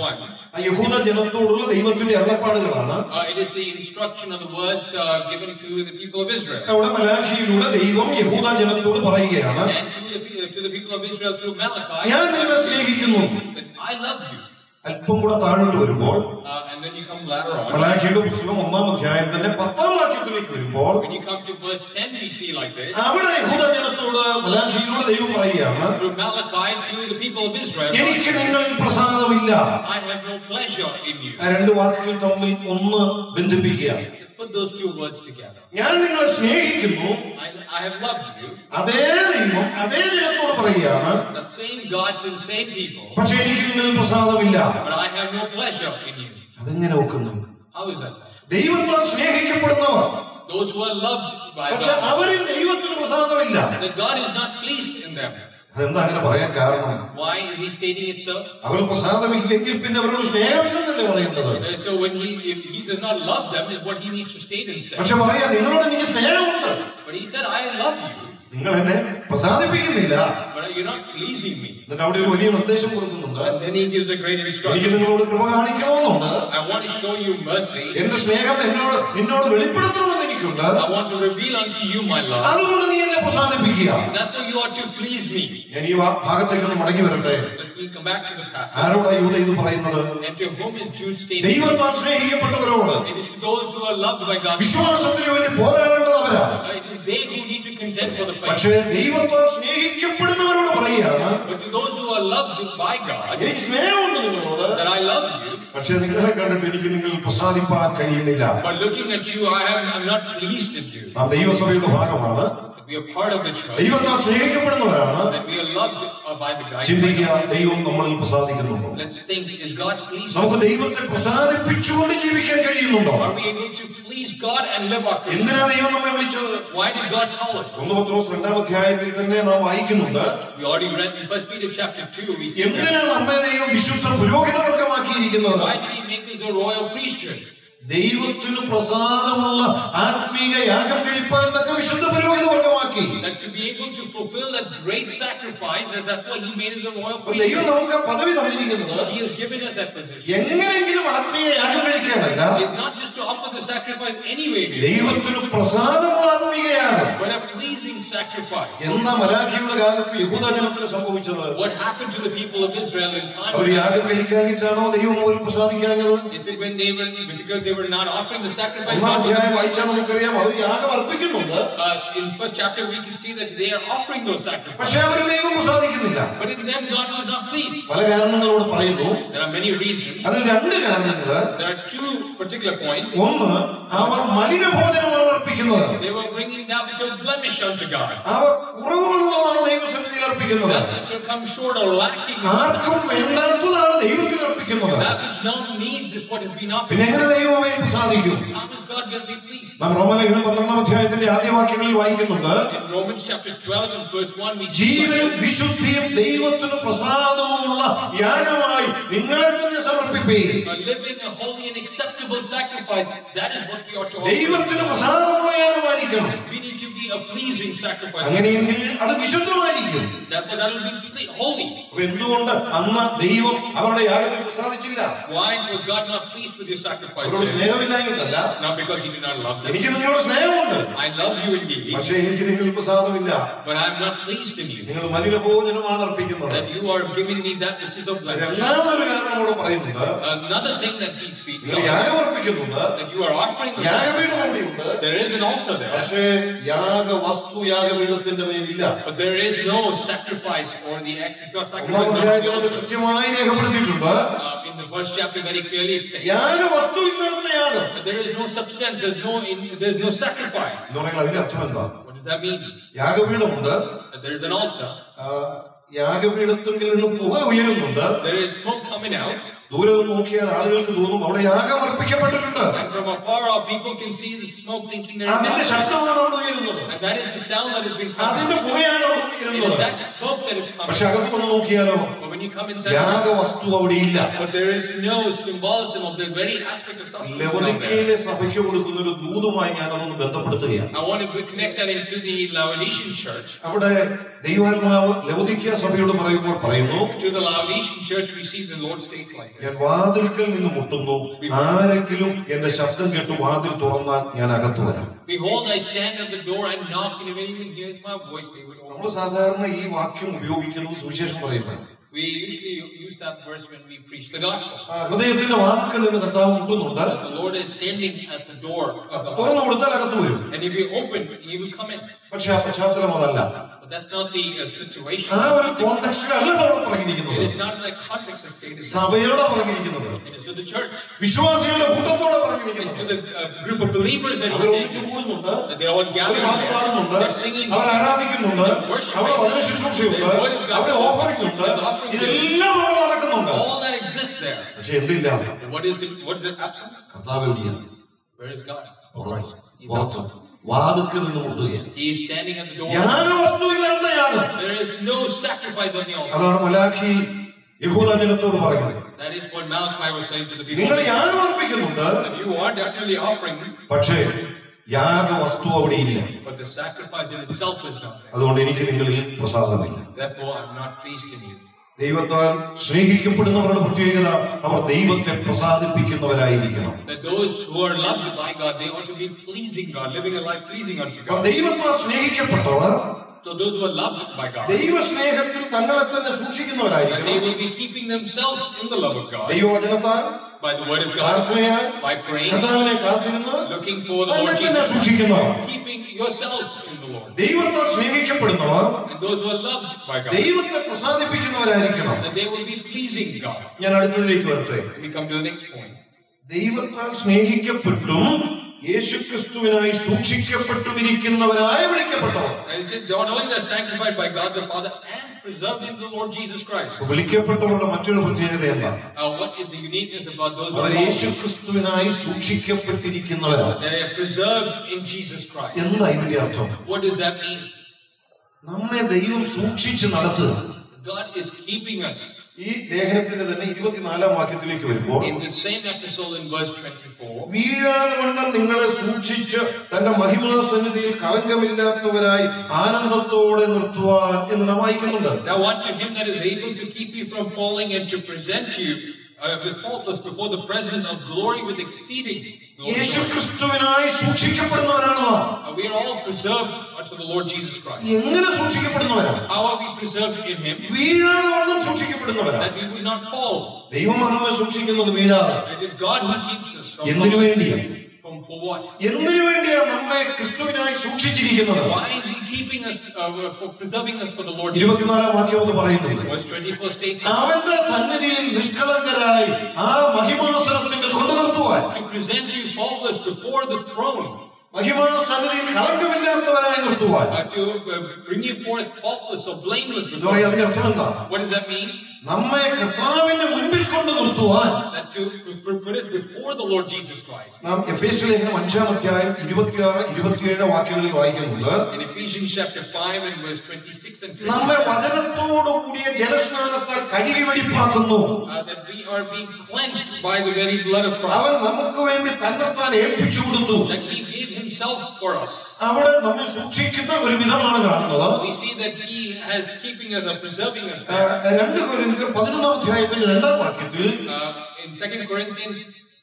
ആ യഹൂദ ജനത്തോടുള്ള ദൈവത്തിന്റെ അരുളപ്പാടുകളാണ് Uh, it is the instruction of the words uh, given to the people of Israel. അവിടെ മലാഖിയിലൂടെ ദൈവം യഹൂദ ജനത്തോട് പറയുകയാണ് And to the, pe- to the people of Israel through Malachi, ഞാൻ നിങ്ങളെ സ്നേഹിക്കുന്നു that I love you. അല്പം കൂടെ താഴോട്ട് വരുമ്പോൾ Uh, and then you come later on. മലാഖിയുടെ പുസ്തകം ഒന്നാം അധ്യായത്തിന്റെ പത്താം വാക്യത്തിലേക്ക് വരുമ്പോൾ When you come to verse 10, we see like this. അവിടെ യഹൂദ ജനത്തോട് മലാഖിയിലൂടെ ദൈവം പറയുകയാണ് Through Malachi to the people of Israel, എനിക്ക് നിങ്ങളിൽ പ്രസാദമില്ല I have no pleasure in you. ആ രണ്ട് വാക്കുകൾ തമ്മിൽ ഒന്ന് ബന്ധിപ്പിക്കുക Let's put those two words together. ഞാൻ നിങ്ങളെ സ്നേഹിക്കുന്നു I, I have loved you. അതേ ദൈവം അതേ ജനത്തോട് പറയുകയാണ് The same God to the same people, പക്ഷെ എനിക്ക് നിങ്ങളിൽ പ്രസാദമില്ല but I have no pleasure in you. അതെങ്ങനെ ഒക്കുന്നു How is that? ദൈവത്താൽ സ്നേഹിക്കപ്പെടുന്നവർ Those who are loved by പക്ഷെ God, അവരിൽ ദൈവത്തിന് പ്രസാദമില്ല that God is not pleased in them. അതെന്താ അങ്ങനെ പറയാൻ കാരണം Why is he stating it so? അവർ പ്രസാദമില്ലെങ്കിൽ പിന്നെ അവരോട് സ്നേഹമില്ലെന്നല്ലേ പറയുന്നത് Uh, so when he if he does not love them is what he needs to state instead. പക്ഷെ പറയാ നിങ്ങളോട് എനിക്ക് സ്നേഹമുണ്ട് But he said, I love you, നിങ്ങൾ എന്നെ പ്രസാദിപ്പിക്കുന്നില്ല but you're not pleasing me. എന്നിട്ട് അവിടെ ഒരു വലിയ നിർദ്ദേശം കൊടുക്കുന്നുണ്ട് And then he gives a great എനിക്ക് instruction. നിങ്ങളോട് കൃപ കാണിക്കണമെന്നുണ്ട് I want to show you mercy. എന്റെ സ്നേഹം എന്നോട് നിന്നോട് വെളിപ്പെടുത്തണമെന്ന് എനിക്കുണ്ട് I want to reveal unto you my love. അതുകൊണ്ട് നീ എന്നെ പ്രസാദിപ്പിക്കുക Therefore you ought to please me. ഞാൻ ഈ വാ- ഭാഗത്തേക്ക് ഒന്ന് മടങ്ങി വരട്ടെ Let me come back to the passage. ആരോടാ യൂത ഇത് പറയുന്നത് And to whom is Jude stating? ദൈവത്താൽ സ്നേഹിക്കപ്പെട്ടവരോട് It is to those who are loved by God. വിശ്വാസത്തിന് വേണ്ടി പോരാടേണ്ടത് അവരാ Uh, It is they who need to contend for the faith. പക്ഷേ ദൈവത്താൽ സ്നേഹിക്കപ്പെടുന്നവരോട് പറയുകയാണ് But to those who are loved by God, എനിക്ക് സ്നേഹമുണ്ട് നിങ്ങളോട് that I love you, പക്ഷേ നിങ്ങളെ കണ്ടിട്ട് എനിക്ക് നിങ്ങൾ പ്രസാദിപ്പാൻ കഴിയുന്നില്ല but looking at you, I am I'm not pleased with you. നാം ദൈവസഭയുടെ ഭാഗമാണ് That we are part of the church, ദൈവത്താൽ സ്നേഹിക്കപ്പെടുന്നവരാണ് that we are loved uh, by the God. ചിന്തിക്കുക ദൈവം നമ്മളിൽ പ്രസാദിക്കുന്നുണ്ടോ Let's think, is God pleased? നമുക്ക് ദൈവത്തെ പ്രസാദിപ്പിച്ചുകൊണ്ട് ജീവിക്കാൻ കഴിയുന്നുണ്ടോ Are we able to please God and live our Christian? എന്തിനാ ദൈവം നമ്മെ വിളിച്ചത് Why did God call us? ഒന്ന് പത്രോസ് രണ്ടാം അധ്യായത്തിൽ തന്നെ നാം വായിക്കുന്നുണ്ട് We already read in First Peter chapter 2, we see that. എന്തിനാ നമ്മെ ദൈവം വിശുദ്ധ പുരോഹിതവർഗമാക്കിയിരിക്കുന്നത് Why did he make us a royal priesthood? ദൈവത്തിന് പ്രസാദമുള്ള ആത്മീക യാഗം കഴിപ്പാൻ തക്ക വിശുദ്ധ പുരോഹിത വർഗമാക്കി That to be able to fulfill that great sacrifice, that that's why he made us a royal അപ്പൊ ദൈവം priesthood. നമുക്ക് ആ പദവി തന്നിരിക്കുന്നത് He has given us that position. എങ്ങനെയെങ്കിലും ആത്മീയ യാഗം കഴിക്കാനല്ല It's not just to offer the sacrifice anyway, ദൈവത്തിന് പ്രസാദമുള്ള ആത്മീയ യാഗം but a pleasing sacrifice. എന്താ മലാഖിയുടെ കാലത്ത് യഹൂദജനത്തിന് സംഭവിച്ചത് What happened to the people of Israel in time? അവർ യാഗം കഴിക്കാനിട്ടാണോ ദൈവം അവരിൽ പ്രസാദിക്കാഞ്ഞത് Is it when they were because they were not offering the sacrifice? ഒന്നാം God to അധ്യായം them? വായിച്ചാൽ നമുക്കറിയാം അവർ യാഗം അർപ്പിക്കുന്നുണ്ട് Uh, in first chapter, we can see that they are offering those sacrifices, പക്ഷെ അവർ ദൈവം പ്രസാദിക്കുന്നില്ല but in them God was not pleased. പല കാരണങ്ങളോട് പറയുന്നു There are many reasons. അതിൽ രണ്ട് കാരണങ്ങള് There are two particular points. ഒന്ന് അവർ മലിനഭോജനമാണ് അർപ്പിക്കുന്നത് They were bringing that which was blemish unto God, അവർ കുറവുള്ളതാണ് ദൈവസന്നിധിയിൽ അർപ്പിക്കുന്നത് that which will come short or lacking. ആർക്കും വേണ്ടാത്തതാണ് ദൈവത്തിന് അർപ്പിക്കുന്നത് That which no one needs is what is being offered. പിന്നെ എങ്ങനെ ദൈവം അവയിൽ പ്രസാദിക്കും How is God going to be pleased? നാം റോമലേഖനം പന്ത്രണ്ടാം അധ്യായത്തിന്റെ ആദ്യ വാക്യങ്ങളിൽ വായിക്കുന്നുണ്ട് In Romans chapter 12 and verse 1, we see ജീവനും വിശുദ്ധിയും ദൈവത്തിന് പ്രസാദവുമുള്ള യാഗമായി നിങ്ങളെ തന്നെ സമർപ്പിപ്പീൻ a living, a holy, and acceptable sacrifice. That is what we ought to offer. ദൈവത്തിന് പ്രസാദമുള്ള യാഗമായിരിക്കണം We need to be a pleasing sacrifice. അങ്ങനെയെങ്കിൽ അത് വിശുദ്ധമായിരിക്കും Therefore, that will be ple- holy. അപ്പൊ എന്തുകൊണ്ട് അന്ന് ദൈവം അവരുടെ യാഗത്തിൽ പ്രസാദിച്ചില്ല Why was God not pleased with your sacrifice? അവരോട് സ്നേഹമില്ലാഞ്ഞിട്ടല്ല Not because He did not love them. എനിക്ക് നിങ്ങളോട് സ്നേഹമുണ്ട് I love you indeed, പക്ഷെ എനിക്ക് നിങ്ങൾ പ്രസാദമില്ല but I am not pleased in you. നിങ്ങൾ മലിനഭോജനമാണ് അർപ്പിക്കുന്നത് That you are giving me that which is of blemish. രണ്ടാമതൊരു കാരണം കൂടെ പറയുന്നുണ്ട് Another thing that He speaks നിങ്ങൾ of, യാഗം അർപ്പിക്കുന്നുണ്ട് that you are offering. the യാഗപീഠം അവിടെയുണ്ട് There is an altar there, പക്ഷേ യാഗ വസ്തു യാഗപീഠത്തിന്റെ മേലില്ല but there is no sacrifice or the extra ഒന്നാം അധ്യായത്തിൽ അത് sacrifice. കൃത്യമായി രേഖപ്പെടുത്തിയിട്ടുണ്ട് Uh, in the first chapter, very clearly it states. യാഗ വസ്തു ഇല്ലാത്ത യാഗം But there is no substance, there's no in, there's no sacrifice. എന്ന് പറഞ്ഞാൽ അതിന്റെ അർത്ഥം എന്താ What does that mean? യാഗപീഠമുണ്ട് That there is an altar, ആ, യാഗപീഠത്തിൽ നിന്ന് പുക ഉയരുന്നുണ്ട് there is smoke coming out, ദൂരെ നിന്ന് നോക്കിയാൽ ആളുകൾക്ക് തോന്നും അവിടെ യാഗം അർപ്പിക്കപ്പെട്ടിട്ടുണ്ട് and from afar off people can see the smoke thinking there is അതിന്റെ an altar. ശബ്ദമാണ് അവിടെ ഉയരുന്നത് And that is the sound that has been coming. അതിന്റെ പുകയാണ് അവിടെ It is ഉയരുന്നത് that smoke that is പക്ഷെ coming. അകത്ത് വന്ന് നോക്കിയാലോ But when you come inside, യാഗ വസ്തു അവിടെ ഇല്ല but there is no symbolism of the very aspect of substance. down there. ലവനിക്കയിലെ സഭയ്ക്ക് കൊടുക്കുന്ന ഒരു ദൂതുമായി ഞാൻ അതൊന്ന് ബന്ധപ്പെടുത്തുകയാണ് I want to connect that into the Laodicean church. അവിടെ ദൈവാത്മാവ് ലവദിക്ക സഭയോട് പറയുമ്പോൾ പറയുന്നു To the Laodicean church, we see the Lord states like this. ഞാൻ വാതിൽക്കൽ നിന്ന് മുട്ടുന്നു ആരെങ്കിലും എന്റെ ശബ്ദം കേട്ട് വാതിൽ തുറന്നാൽ ഞാൻ അകത്തു വരാം Behold, I stand at the door and knock, and if anyone hears my voice, they will നമ്മൾ open. സാധാരണ ഈ വാക്യം ഉപയോഗിക്കുന്നത് സുവിശേഷം പറയുമ്പോഴാണ് We usually use that verse when we preach the gospel. ആ, ഹൃദയത്തിന്റെ വാതിൽക്കൽ നിന്ന് കർത്താവ് മുട്ടുന്നുണ്ട് The Lord is standing at the door of the heart. തുറന്നു കൊടുത്താൽ അകത്ത് വരും And if you open, He will come in. പക്ഷെ ആ പശ്ചാത്തലം അതല്ല But that's not the uh, situation. ആ ഒരു കോൺടെക്സ്റ്റിലല്ല അവിടെ It പറഞ്ഞിരിക്കുന്നത് is not in that context of stated. സഭയോടെ പറഞ്ഞിരിക്കുന്നത് It is to the church. വിശ്വാസികളുടെ കൂട്ടത്തോടെ It's പറഞ്ഞിരിക്കുന്നത് to the uh, group of believers that our He's ഒന്നിച്ചു standing. കൂടുന്നുണ്ട് That they're all our gathering പാട്ട് there. പാടുന്നുണ്ട് They're singing. അവർ ആരാധിക്കുന്നുണ്ട് അവിടെ വചന ശുശ്രൂഷയുണ്ട് അവിടെ ഓഫറിംഗ് ഉണ്ട് ഇതെല്ലാം അവിടെ നടക്കുന്നുണ്ട് All that exists there. പക്ഷെ എന്തില്ല What is it? What is it absent? കർത്താവ് എവിടെയാണ് Where is God? പുറത്ത് He's പുറത്ത് outside. വാതുക്കൽ നിന്ന് മുട്ടുകയാണ് He is standing at the door. യാഗവസ്തുവില്ലാത്ത യാഗം There is no sacrifice on the altar. അതാണ് മലാഖി യഹൂദ ജനത്തോട് പറയുന്നത് That is what Malachi was saying to the people. നിങ്ങൾ യാഗം അർപ്പിക്കുന്നുണ്ട് That you are definitely offering, പക്ഷേ യാഗവസ്തു അവിടെയില്ല but the sacrifice in itself is not there. അതുകൊണ്ട് എനിക്ക് നിങ്ങളിൽ പ്രസാദമില്ല Therefore, I'm not pleased in you. ദൈവത്താൽ സ്നേഹിക്കപ്പെടുന്നവരുടെ പ്രത്യേകത അവർ ദൈവത്തെ പ്രസാദിപ്പിക്കുന്നവരായിരിക്കണം That those who are loved by God, they ought to be pleasing God, living a life pleasing unto അപ്പോൾ God. ദൈവത്താൽ സ്നേഹിക്കപ്പെട്ടവർ So those who are loved by God, ദൈവ സ്നേഹത്തിൽ തങ്ങളെ തന്നെ that they സൂക്ഷിക്കുന്നവരായിരിക്കണം will be keeping themselves in the love of God ദൈവവചനത്താൽ by the word of God, പ്രാർത്ഥനയാൽ by praying, കർത്താവിനെ കാത്തിരുന്ന് looking for the തന്നെ Lord തന്നെ Jesus, സൂക്ഷിക്കുന്നവർ keeping yourselves in the Lord. ദൈവത്താൽ സ്നേഹിക്കപ്പെടുന്നവർ And those who are loved by God, ദൈവത്തെ പ്രസാദിപ്പിക്കുന്നവരായിരിക്കണം that they will be pleasing God. ഞാൻ അടുത്തതിലേക്ക് വരട്ടെ Let me come to the next point. ദൈവത്താൽ സ്നേഹിക്കപ്പെട്ടും യേശുക്രിസ്തുവിനായി സൂക്ഷിക്കപ്പെട്ടുമിരിക്കുന്നവരായി വിളിക്കപ്പെട്ടവർ And it says, not only that sanctified by God the Father and preserved in the Lord Jesus Christ. അപ്പൊ വിളിക്കപ്പെട്ടവരുടെ മറ്റൊരു പ്രത്യേകത എന്താ Uh, what is the uniqueness about those who our are called? യേശുക്രിസ്തുവിനായി സൂക്ഷിക്കപ്പെട്ടിരിക്കുന്നവരാണ് They are preserved in Jesus Christ. എന്താ ഇതിന്റെ അർത്ഥം What does that mean? നമ്മെ ദൈവം സൂക്ഷിച്ച് നടത്തുക God is keeping us. ഈ ലേഖനത്തിന്റെ തന്നെ ഇരുപത്തിനാലാം വാക്യത്തിലേക്ക് വരുമ്പോൾ In the same episode in verse 24, വീഴാതെ വണ്ണം നിങ്ങളെ സൂക്ഷിച്ച് തന്റെ മഹിമാസന്നിധിയിൽ കളങ്കമില്ലാത്തവരായി ആനന്ദത്തോടെ നിർത്തുവാൻ എന്ന് നാം വായിക്കുന്നുണ്ട് Now unto him that is able to keep you from falling and to present you uh, with faultless before the presence of glory with exceeding glory. യേശുക്രിസ്തുവിനായി സൂക്ഷിക്കപ്പെടുന്നവരാണ് നാം Uh, we are all preserved unto the Lord Jesus Christ. എങ്ങനെ സൂക്ഷിക്കപ്പെടുന്നവരാണ് How are we preserved in him? വീഴാതെ വണ്ണം സൂക്ഷിക്കപ്പെടുന്നവരാണ് That we would not fall. ദൈവമാണ് നമ്മെ സൂക്ഷിക്കുന്നത് വീഴാതെ It is God who keeps us from എന്തിനു falling. വേണ്ടിയാണ് From for what? എന്തിനു വേണ്ടിയാണ് നമ്മെ ക്രിസ്തുവിനായി സൂക്ഷിച്ചിരിക്കുന്നത് Why is he keeping us, uh, for preserving us for the Lord Jesus? ഇരുപത്തിനാലാം വാക്യം എന്ന് പറയുന്നത് Verse 24 states, അവന്റെ സന്നിധിയിൽ നിഷ്കളങ്കരായി ആ മഹിമാസനത്തിൽ കൊണ്ടു നിർത്തുവാൻ to present you faultless before the throne, മഹിമാ സന്നിധിയിൽ കളങ്കമില്ലാത്തവരായി നിർത്തുവാൻ uh, to uh, bring you forth faultless or blameless എന്ന് before പറയാം him. അതിന്റെ അർത്ഥം എന്താ What does that mean? നമ്മെ കർത്താവിന്റെ മുൻപിൽ കൊണ്ട് നിർത്തുവാൻ That to put put it before the Lord Jesus Christ. നാം എഫ് എസ് ലേഖനം അഞ്ചാം അധ്യായം ഇരുപത്തിയാറ് ഇരുപത്തിയേഴ് വാക്യങ്ങളിൽ വായിക്കുന്നുണ്ട് In Ephesians chapter 5 and verse 26 and നമ്മെ 27, വചനത്തോടു കൂടിയ ജലസ്നാനത്താൽ കഴുകി വെടിപ്പാക്കുന്നു uh, that we are being cleansed by the very blood of അവൻ Christ. നമുക്ക് വേണ്ടി തന്നെത്താൻ ഏൽപ്പിച്ചു കൊടുത്തു That he gave himself for us. അവിടെ നമ്മെ സൂക്ഷിക്കുന്ന ഒരു വിധമാണ് കാണുന്നത് We see that he has keeping us and preserving us ആ, there. രണ്ട് കൊരിന്ത്യർ പതിനൊന്നാം അധ്യായത്തിന്റെ രണ്ടാം വാക്യത്തിൽ Uh, in 2 Corinthians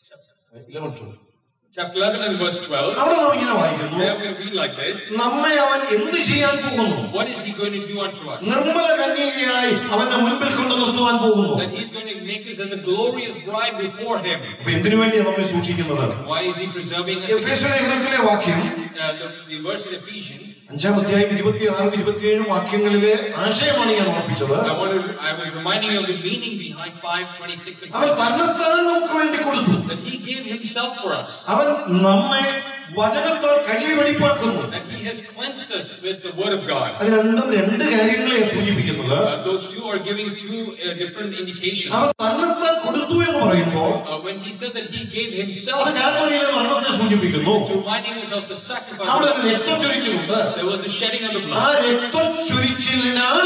11. chapter 11 and verse 12, അവിടെ നാം ഇങ്ങനെ വായിക്കുന്നു there we read like this. നമ്മെ അവൻ എന്ത് ചെയ്യാൻ പോകുന്നു What is he going to do unto us? Nirmala കന്യകയായി അവന്റെ മുൻപിൽ കൊണ്ട് നിർത്തുവാൻ പോകുന്നു That he's going to make us as a glorious bride before him. അപ്പൊ എന്തിനു വേണ്ടിയാണ് നമ്മെ സൂക്ഷിക്കുന്നത് Why is he preserving us? Ephesians ലേഖനത്തിലെ വാക്യം Uh, the, the verse in Ephesians, അഞ്ചാം അധ്യായം ഇരുപത്തിയാറും ഇരുപത്തിയേഴും വാക്യങ്ങളിലെ ആശയമാണ് ഞാൻ ഓർപ്പിച്ചത് I, want to, I was reminding you of the meaning behind 5, 26 and അവൻ 27. തന്നെത്താൻ നമുക്ക് വേണ്ടി കൊടുത്തു That he gave himself for us. അവൻ നമ്മെ വചനത്താൽ കഴിയ വെടിപ്പാക്കുന്നു That he has cleansed us with the word of God. അത് രണ്ടും രണ്ട് കാര്യങ്ങളെ സൂചിപ്പിക്കുന്നത് Uh, those two are giving two uh, different indications. അവൻ തന്നെത്താൻ കൊടുത്തു എന്ന് പറയുമ്പോൾ Uh, when he said that he gave അത് himself, കാൽവരിയിലെ മരണത്തെ സൂചിപ്പിക്കുന്നു it's reminding us of the sacrifice. അവിടെ ഒരു രക്തം ചൊരിച്ചിലുണ്ട് There was a shedding of the ആ blood. രക്തം ചൊരിച്ചിലിനാൽ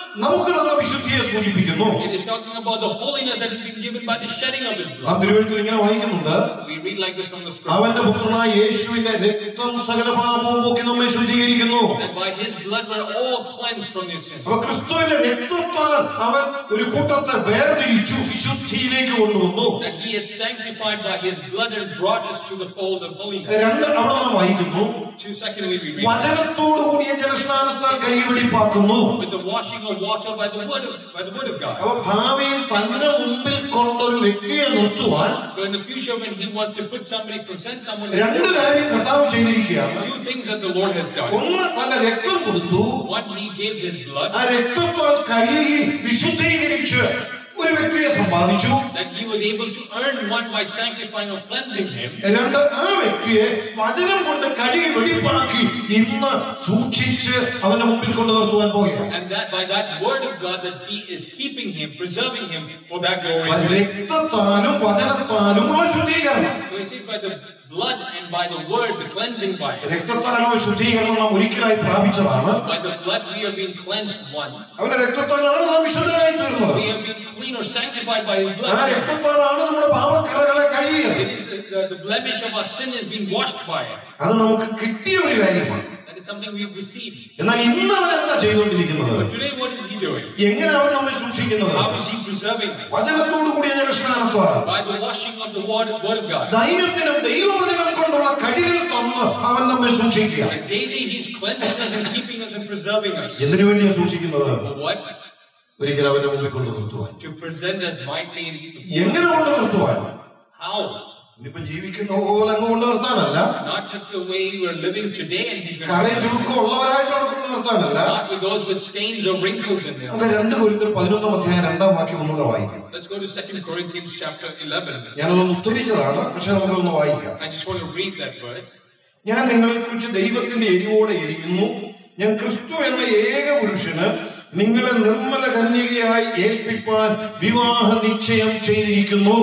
നമുക്ക് തന്ന വിശുദ്ധിയെ സൂചിപ്പിക്കുന്നു It is talking about the holiness that has been given by the shedding of his blood. നാം തിരുവഴുത്തിൽ ഇങ്ങനെ വായിക്കുന്നുണ്ട് We read like this from the scripture. അവന്റെ പുത്രനായ യേശുവിന്റെ രക്തം സകല പാപവും പോക്കി നമ്മെ ശുദ്ധീകരിക്കുന്നു And by his blood we're all cleansed from your sins. അപ്പൊ ക്രിസ്തുവിന്റെ രക്തത്താൽ അവൻ ഒരു കൂട്ടത്തെ വേർതിരിച്ചു വിശുദ്ധിയിലേക്ക് കൊണ്ടുവന്നു That he had sanctified by his blood and brought us to the fold of holiness. രണ്ട് അവിടെ നാം വായിക്കുന്നു Two secondly we read വചനത്തോടു കൂടിയ ജലസ്നാനത്താൽ കൈവെടിപ്പാക്കുന്നു with the washing of water by the word of by the word of God. അപ്പൊ ഭാവിയിൽ തന്റെ മുമ്പിൽ കൊണ്ടൊരു വ്യക്തിയെ നിർത്തുവാൻ So in the future when he wants to put somebody, present someone, രണ്ട് കാര്യം കർത്താവ് ചെയ്തിരിക്കുകയാണ് two things that the Lord has done. ഒന്ന് തന്റെ രക്തം കൊടുത്തു One, he gave his blood, ആ രക്തത്താൽ കഴുകി വിശുദ്ധീകരിച്ച് ഒരു വ്യക്തിയെ സമ്പാദിച്ചു that he was able to earn one by sanctifying or cleansing him. രണ്ട് ആ വ്യക്തിയെ വചനം കൊണ്ട് കഴുകി വെടിപ്പാക്കി ഇന്ന് സൂക്ഷിച്ച് അവന്റെ മുമ്പിൽ കൊണ്ട് നിർത്തുവാൻ പോകുകയാണ് And that by that word of God that he is keeping him, preserving him for that glorious അത് day. രക്തത്താലും വചനത്താലും ഉള്ള ശുദ്ധീകരണം So you see, by the blood and by the word, the cleansing by it. രക്തത്താലുള്ള ശുദ്ധീകരണം നാം ഒരിക്കലായി പ്രാപിച്ചതാണ് By the blood we have been cleansed once. അവന്റെ രക്തത്താലാണ് നാം വിശുദ്ധരായി തീർന്നത് We have been clean or sanctified by his ആ blood. രക്തത്താലാണ് നമ്മുടെ പാപക്കറകളെ കഴിയുന്നത് It is the, the, the blemish of our sin has been washed by it. അത് നമുക്ക് കിട്ടിയ ഒരു കാര്യമാണ് That is something we've received. എന്നാൽ ഇന്ന് അവൻ എന്താ ചെയ്തുകൊണ്ടിരിക്കുന്നത് But today, what is he doing? എങ്ങനെ അവൻ നമ്മെ സൂക്ഷിക്കുന്നത് How is he preserving us? വചനത്തോടു കൂടിയ ജലസ്നാനത്താൽ By the washing of the word, word of God. ദൈനംദിനം ദൈവവചനം കൊണ്ടുള്ള കഴുകൽ തന്ന് അവൻ നമ്മെ സൂക്ഷിക്കുക And daily he's cleansing us and keeping us and preserving us. എന്തിനു വേണ്ടിയാ സൂക്ഷിക്കുന്നത് For what? ഒരിക്കൽ അവന്റെ മുമ്പിൽ കൊണ്ട് നിർത്തുവാൻ To present us mightily in എങ്ങനെ കൊണ്ട് നിർത്തുവാൻ how? ഇനിയിപ്പോ ജീവിക്കുന്ന പോലെ അങ്ങ് കൊണ്ട് നിർത്താനല്ല Not just the way we're living today and he's going കരയും to ചുരുക്കം ഉള്ളവരായിട്ട് അവിടെ കൊണ്ട് നിർത്താനല്ല not with those with stains or wrinkles in them. നമുക്ക് രണ്ട് കൊരിന്തർ പതിനൊന്നാം അധ്യായം രണ്ടാം വാക്യം ഒന്നുകൂടെ വായിക്കാം Let's go to 2 Corinthians chapter 11. ഞാനതൊന്ന് ഉത്തരിച്ചതാണ് പക്ഷെ നമുക്കൊന്ന് വായിക്കാം I just want to read that verse. ഞാൻ നിങ്ങളെ കുറിച്ച് ദൈവത്തിന്റെ എരിവോടെ എരിയുന്നു ഞാൻ ക്രിസ്തു എന്ന ഏക പുരുഷന് നിങ്ങളെ നിർമ്മല കന്യകയായി ഏൽപ്പിപ്പാൻ വിവാഹ നിശ്ചയം ചെയ്തിരിക്കുന്നു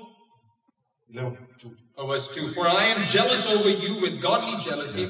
Oh, verse 2 For I am jealous over you with godly jealousy,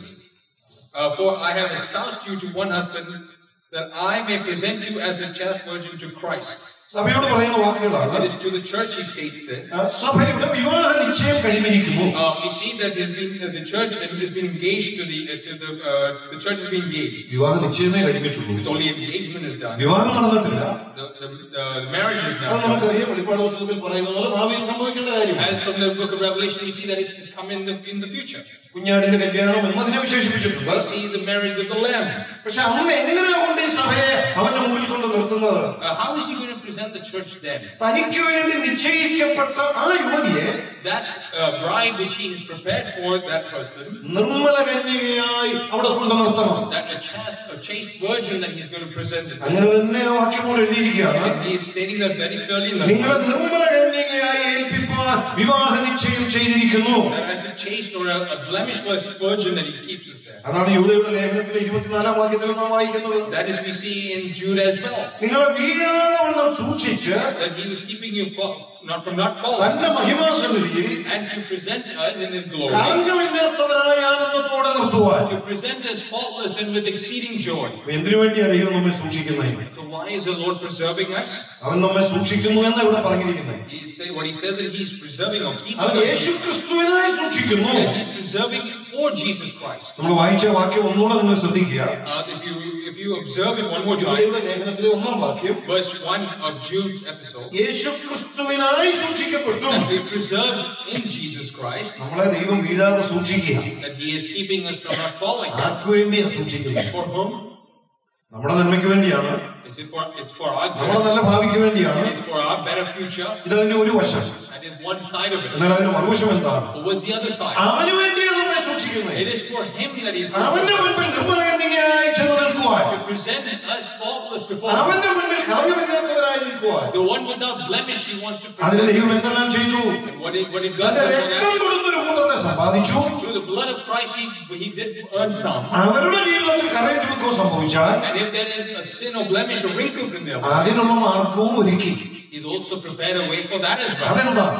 uh, for I have espoused you to one husband, that I may present you as a chaste virgin to Christ. സഭയോട് പറയുന്ന വാക്കുകളാണ് It is to the church he states this. ആ, സഭയുടെ വിവാഹ നിശ്ചയം കഴിഞ്ഞിരിക്കുന്നു Uh, we see that has been, uh, the church has been engaged to the uh, to the uh, the church has been engaged. വിവാഹ നിശ്ചയമേ കഴിഞ്ഞിട്ടുള്ളൂ It's only engagement is done. വിവാഹം നടന്നിട്ടില്ല The, the, the marriage is അത് now done. നമുക്കറിയാം വെളിപ്പാട് പുസ്തകത്തിൽ പറയുന്നത് പോലെ ഭാവിയിൽ സംഭവിക്കേണ്ട കാര്യമാണ് And from the book of Revelation, we see that it's to come in the in the future. കുഞ്ഞാടിന്റെ കല്യാണം എന്നതിനെ വിശേഷിപ്പിച്ചിട്ടുണ്ട് We see the marriage of the Lamb. പക്ഷെ അന്ന് എങ്ങനെയാ കൊണ്ട് ഈ സഭയെ അവന്റെ മുമ്പിൽ കൊണ്ട് നിർത്തുന്നത് Uh, how is he going to present the church then? തനിക്ക് വേണ്ടി നിശ്ചയിക്കപ്പെട്ട ആ യുവതിയെ That uh, bride which he has prepared for that person, Nirmala കന്യകയായി അവിടെ കൊണ്ട് നിർത്തണം that a chaste, a chaste virgin that he's going to present it. അങ്ങനെ തന്നെ ആ വാക്യം കൊണ്ട് എഴുതിയിരിക്കുകയാണ് And he is stating that very clearly in the നിങ്ങളെ നിർമ്മല കന്യകയായി ഏൽപ്പിപ്പാൻ വിവാഹ നിശ്ചയം ചെയ്തിരിക്കുന്നു that as a chaste or a, a blemishless virgin that he keeps us there. അതാണ് യൂതയുടെ ലേഖനത്തിലെ ഇരുപത്തിനാലാം വാക്യത്തിൽ നാം വായിക്കുന്നത് That is we see in Jude as well. നിങ്ങളെ വീഴാതെ വണ്ണം സൂക്ഷിച്ച് That he was keeping you fa- not from not falling തന്റെ മഹിമാസന്നിധിയിൽ and to present us in his glory. കളങ്കമില്ലാത്തവരായ ആനന്ദത്തോടെ നിർത്തുവാൻ To present us faultless and with exceeding joy. എന്തിനു വേണ്ടിയാണ് ദൈവം നമ്മെ സൂക്ഷിക്കുന്നത് So why is the Lord preserving us? അവൻ നമ്മെ സൂക്ഷിക്കുന്നു എന്ന് ഇവിടെ പറഞ്ഞിരിക്കുന്നത് He say, what he says that he's preserving or keeping അവൻ us. യേശു ക്രിസ്തുവിനായി സൂക്ഷിക്കുന്നു That he's preserving it for Jesus Christ. നമ്മൾ വായിച്ച വാക്യം ഒന്നുകൂടെ നിങ്ങൾ ശ്രദ്ധിക്കുക Uh, if you if you observe it one more time, യൂദയുടെ ലേഖനത്തിലെ ഒന്നാം വാക്യം verse one of Jude episode, Yeshu ക്രിസ്തുവിനായി സൂക്ഷിക്കപ്പെട്ടു that we preserved in Jesus Christ, നമ്മളെ ദൈവം വീഴാതെ സൂക്ഷിക്കുക that He is keeping us from not falling. ആർക്കു വേണ്ടിയാണ് സൂക്ഷിക്കുന്നത് For whom? നമ്മുടെ നന്മയ്ക്ക് വേണ്ടിയാണ് Is it for? It's for our നമ്മുടെ good. നല്ല ഭാവിക്ക് വേണ്ടിയാണ് It's for our better future. ഇതതിന്റെ ഒരു വശം That is one side of it. എന്നാൽ അതിന്റെ മറുവശം എന്താണ് But what's the other side? അവന് വേണ്ടിയാണ് നമ്മെ സൂക്ഷിക്കുന്നത് It is for Him that He's അവന്റെ മുൻപിൽ നിർമ്മലകന്യകയായി ചെന്ന് നിൽക്കുവാൻ to present us faultless before Him. അവന്റെ മുൻപിൽ കളങ്കമില്ലാത്തവരായി നിൽക്കുവാൻ The one without blemish He wants to അതിന് present. ദൈവം എന്തെല്ലാം ചെയ്തു And what did what did God തന്റെ do for രക്തം that? കൊടുത്തൊരു കൂട്ടത്തെ സമ്പാദിച്ചു Through the blood of Christ, He He did earn some. അവരുടെ ജീവിതത്തിൽ കരയും ചുരുക്കോ സംഭവിച്ചാൽ And if there is a sin or blemish or wrinkles in their life, അതിനുള്ള മാർഗവും ഒരുക്കി He's also prepared a way for that as well. അതെന്താണ്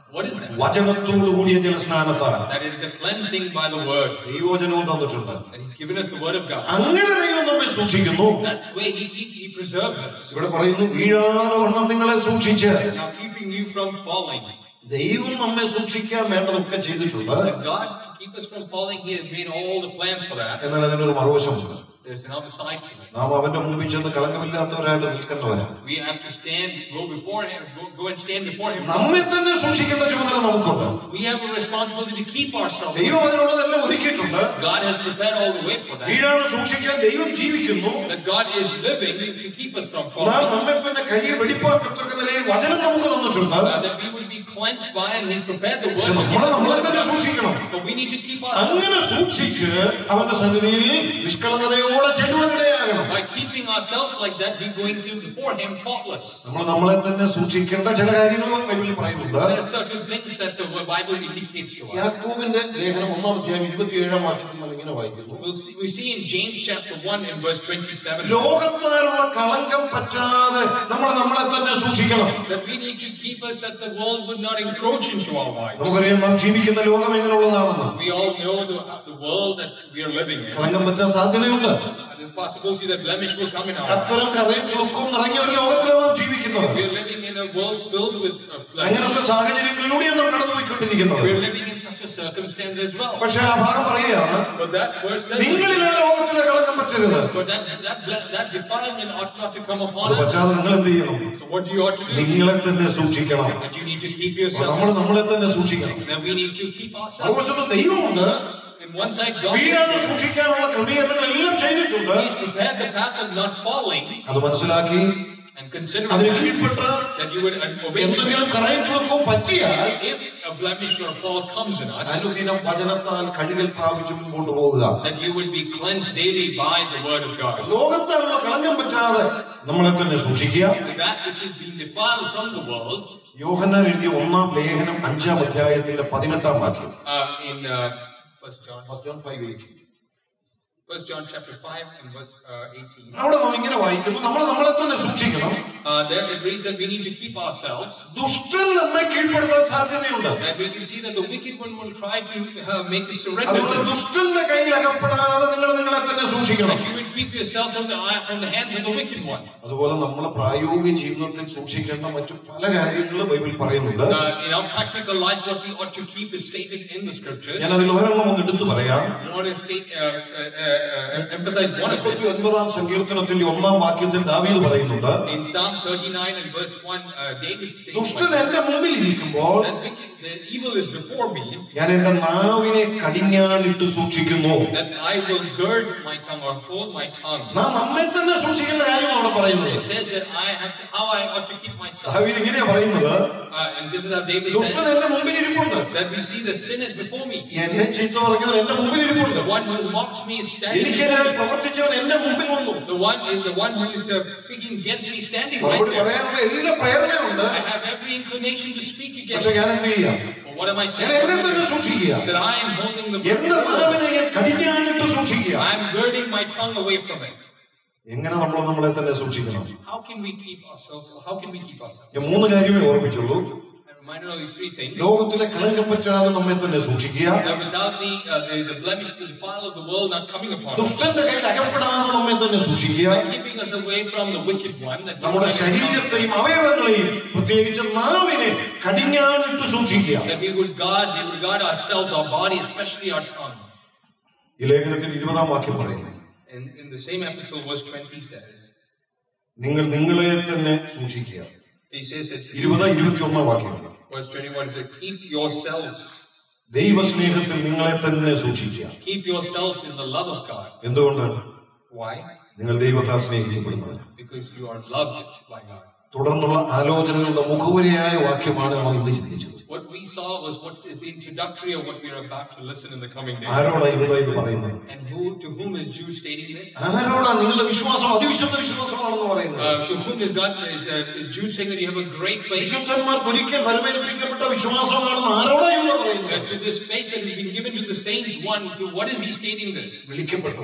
What is that? വചനത്തോടു കൂടിയ ജലസ്നാനത്താൽ That it is the cleansing by the word. ദൈവവചനവും തന്നിട്ടുണ്ട് That He's given us the word of God. അങ്ങനെ ദൈവം നമ്മെ സൂക്ഷിക്കുന്നു That way He, he, he preserves us. ഇവിടെ പറയുന്നു വീഴാതെ വണ്ണം നിങ്ങളെ സൂക്ഷിച്ച് Now keeping you from falling. ദൈവം നമ്മെ സൂക്ഷിക്കാൻ വേണ്ടതൊക്കെ ചെയ്തിട്ടുണ്ട് That God, to keep us from falling, He has made all the plans for that. എന്നാൽ അതിനൊരു മറുവശമുണ്ട് There's another side to it. നാം അവന്റെ മുമ്പിൽ ചെന്ന് കളങ്കമില്ലാത്തവരായിട്ട് നിൽക്കുന്നവരാണ് We have to stand, go before Him, go, go and stand before Him. നമ്മെ തന്നെ സൂക്ഷിക്കേണ്ട ചുമതല നമുക്കുണ്ട് We have a responsibility to keep ourselves. ദൈവം അതിനുള്ളതെല്ലാം ഒരുക്കിയിട്ടുണ്ട് God has prepared all the way for that. വീഴാതെ സൂക്ഷിക്കാൻ ദൈവം ജീവിക്കുന്നു That God is living to keep us from നാം falling. നമ്മെ തന്നെ കഴിയെ വെളിപ്പാക്കത്തക്ക നിലയിൽ വചനം നമുക്ക് തന്നിട്ടുണ്ട് Uh, that we would be cleansed by and He's prepared the പക്ഷെ word. നമ്മളെ നമ്മളെ തന്നെ സൂക്ഷിക്കണം But we need to keep ourselves. അങ്ങനെ സൂക്ഷിച്ച് അവന്റെ സന്നിധിയിൽ നിഷ്കളങ്കതയോടെ ചെല്ലുവാനിടയാകണം By keeping ourselves like that, we're going to before Him faultless. നമ്മൾ നമ്മളെ തന്നെ സൂക്ഷിക്കേണ്ട ചില കാര്യങ്ങൾ ബൈബിളിൽ പറയുന്നുണ്ട് There are certain things that the Bible indicates to us. യാക്കോബിന്റെ ലേഖനം ഒന്നാം അധ്യായം ഇരുപത്തിയേഴാം വാക്യത്തിൽ നമ്മൾ ഇങ്ങനെ വായിക്കുന്നു We'll see, we see in James chapter 1 and verse 27 ലോകത്താലുള്ള കളങ്കം പറ്റാതെ നമ്മൾ നമ്മളെ തന്നെ സൂക്ഷിക്കണം that we need to keep us that the world would not encroach into our lives. നമുക്കറിയാം നാം ജീവിക്കുന്ന ലോകം എങ്ങനെയുള്ളതാണെന്ന് We all know the, the world that we are living in. കളങ്കം പറ്റാൻ സാധ്യതയുണ്ട് There's possibility that blemish will come in our lives. അത്തരം കറയും ചുളുക്കവും നിറഞ്ഞ ഒരു ലോകത്തിലാണ് നാം ജീവിക്കുന്നത് We are living in a world filled with uh, blemish. അങ്ങനെയൊക്കെ സാഹചര്യങ്ങളിലൂടെയാണ് നാം കടന്നുപോയിക്കൊണ്ടിരിക്കുന്നത് We're living in such a circumstance as well. പക്ഷെ ആ ഭാഗം പറയുകയാണ് But that verse says, നിങ്ങളിൽ ആ ലോകത്തിലെ കളങ്കം പറ്റരുത് but that, that, ble- that defilement ought not to come അത് upon us. പറ്റാതെ നിങ്ങൾ എന്ത് ചെയ്യണം So what do you ought to do? നിങ്ങളെ തന്നെ സൂക്ഷിക്കണം That you need to keep അപ്പൊ yourself. നമ്മൾ നമ്മളെ തന്നെ സൂക്ഷിക്കണം Then we need to keep ourselves. മറുവശത്ത് ദൈവമുണ്ട് In one side, God വീഴാതെ സൂക്ഷിക്കാനുള്ള ക്രമീകരണങ്ങളെല്ലാം ചെയ്തിട്ടുണ്ട് He's prepared the path of not falling അത് മനസ്സിലാക്കി and considering അതിന് that, കീഴ്പ്പെട്ട് that you would obey എന്തെങ്കിലും കറയും ചുളുക്കവും പറ്റിയാൽ if a blemish or fall comes in us, അനുദിനം വചനത്താൽ കഴുകൽ പ്രാപിച്ചു മുൻപോട്ട് പോവുക that you would be cleansed daily by the word of God. ലോകത്താലുള്ള കളങ്കം പറ്റാതെ നമ്മളെ തന്നെ സൂക്ഷിക്കുക That which is being defiled from the world, യോഹന്നാൻ എഴുതിയ ഒന്നാം ലേഖനം അഞ്ചാം അധ്യായത്തിന്റെ പതിനെട്ടാം വാക്യം uh, in uh, First John, First John chapter five and verse uh, 18. അവിടെ നാം ഇങ്ങനെ വായിക്കുന്നു നമ്മൾ നമ്മളെ തന്നെ സൂക്ഷിക്കണം Uh, there it reads that we need to keep ourselves, ദുഷ്ടൻ നമ്മെ കീഴ്പ്പെടുത്താൻ സാധ്യതയുണ്ട് and we can see that the wicked one will try to uh, make us surrender അതുകൊണ്ട് to. ദുഷ്ടന്റെ കയ്യിൽ അകപ്പെടാതെ നിങ്ങൾ നിങ്ങളെ തന്നെ സൂക്ഷിക്കണം That you would keep yourself from the eye- from the hands of the wicked one. അതുപോലെ നമ്മൾ പ്രായോഗിക ജീവിതത്തിൽ സൂക്ഷിക്കേണ്ട മറ്റു പല കാര്യങ്ങളും ബൈബിൾ പറയുന്നുണ്ട് Uh, in our practical life, what we ought to keep is stated in the scriptures. ഞാൻ അതിൽ ഒരെണ്ണം ഒന്ന് എടുത്തു പറയാം I want to state, uh, uh, uh, uh, emphasize one of മുപ്പത്തി it. ഒൻപതാം സങ്കീർത്തനത്തിന്റെ ഒന്നാം വാക്യത്തിൽ ദാവീദ് പറയുന്നുണ്ട് In Psalm 39 and verse 1, uh, David states ദുഷ്ടൻ like എന്റെ മുമ്പിൽ ഇരിക്കുമ്പോൾ that wicked, the evil is before me, ഞാൻ എന്റെ നാവിനെ കടിഞ്ഞാണിട്ട് സൂക്ഷിക്കുന്നു that I will gird my tongue or hold my tongue. നാം നമ്മെ തന്നെ സൂക്ഷിക്കേണ്ട കാര്യമാണ് അവിടെ പറയുന്നത് It says that I have to, how I ought to keep myself. ദാവീദ് ഇങ്ങനെയാ പറയുന്നത് Uh, and this is how David ദുഷ്ടൻ says എന്റെ മുമ്പിൽ ഇരിപ്പുണ്ട് that we see the sin is before me. എന്നെ ചീത്ത പറഞ്ഞവൻ എന്റെ മുമ്പിൽ ഇരിപ്പുണ്ട് The one who mocks me is standing before എനിക്കെതിരായി me. പ്രവർത്തിച്ചവൻ എന്റെ മുമ്പിൽ വന്നു The one is the one who is uh, speaking against me standing right മറുപടി there. പറയാനുള്ള എല്ലാ പ്രേരണയുണ്ട് I have every inclination to speak against പക്ഷെ ഞാൻ എന്ത് ചെയ്യാം But what am I ഞാൻ എന്നെ തന്നെ saying? സൂക്ഷിക്കുക That I am holding the എന്റെ നാവിനെ ഞാൻ കടിഞ്ഞാണിട്ട് സൂക്ഷിക്കുക I am girding my tongue away from it. എങ്ങനെ നമ്മൾ നമ്മളെ തന്നെ സൂക്ഷിക്കണം How can we keep ourselves? How can we keep ourselves? ഞാൻ മൂന്ന് കാര്യമേ ഓർമ്മിച്ചുള്ളൂ I reminded only three things. ലോകത്തിലെ കളങ്കം പറ്റാതെ നമ്മെ തന്നെ സൂക്ഷിക്കുക That without the, uh, the the blemish, the defile of the world not coming upon us, ദുഷ്ടന്റെ കയ്യിൽ അകപ്പെടാതെ നമ്മെ തന്നെ സൂക്ഷിക്കുക keeping us away from the wicked one. That നമ്മുടെ ശരീരത്തെയും അവയവങ്ങളെയും പ്രത്യേകിച്ച് നാവിനെ കടിഞ്ഞാണിട്ട് സൂക്ഷിക്കുക that we would guard, we would guard ourselves, our body, especially our tongue. ഈ ലേഖനത്തിൽ ഇരുപതാം വാക്യം പറയുന്നു In, in the same epistle, verse 20 says, നിങ്ങൾ നിങ്ങളെ തന്നെ സൂക്ഷിക്കുക he says that ഇരുപത് ഇരുപത്തി ഒന്നാം വാക്യം verse 21 says, keep yourselves, ദൈവസ്നേഹത്തിൽ നിങ്ങളെ തന്നെ സൂക്ഷിക്കുക keep yourselves in the love of God. എന്തുകൊണ്ട് Why? നിങ്ങൾ ദൈവത്താൽ സ്നേഹിക്കപ്പെടുന്നവർ Because you are loved by God. തുടർന്നുള്ള ആലോചനകളുടെ മുഖവുരയായ വാക്യമാണ് നമ്മൾ ഇന്ന് ചിന്തിച്ചത് What we saw was what is the introductory of what we are about to listen in the coming days. ആരോടാ ഇവിടെ ഇത് പറയുന്നത് And who to whom is Jude stating this? ആരോടാ നിങ്ങളുടെ വിശ്വാസം അതിവിശുദ്ധ വിശ്വാസമാണെന്ന് പറയുന്നത് Uh, to whom is God is, uh, is Jude saying that you have a great faith? വിശുദ്ധന്മാർക്ക് ഒരിക്കൽ വരമേൽപ്പിക്കപ്പെട്ട വിശ്വാസമാണെന്ന് ആരോടാ ഇവിടെ പറയുന്നത് Uh, to this faith that has been given to the saints, one, to what is he stating this? വിളിക്കപ്പെട്ടവരോട്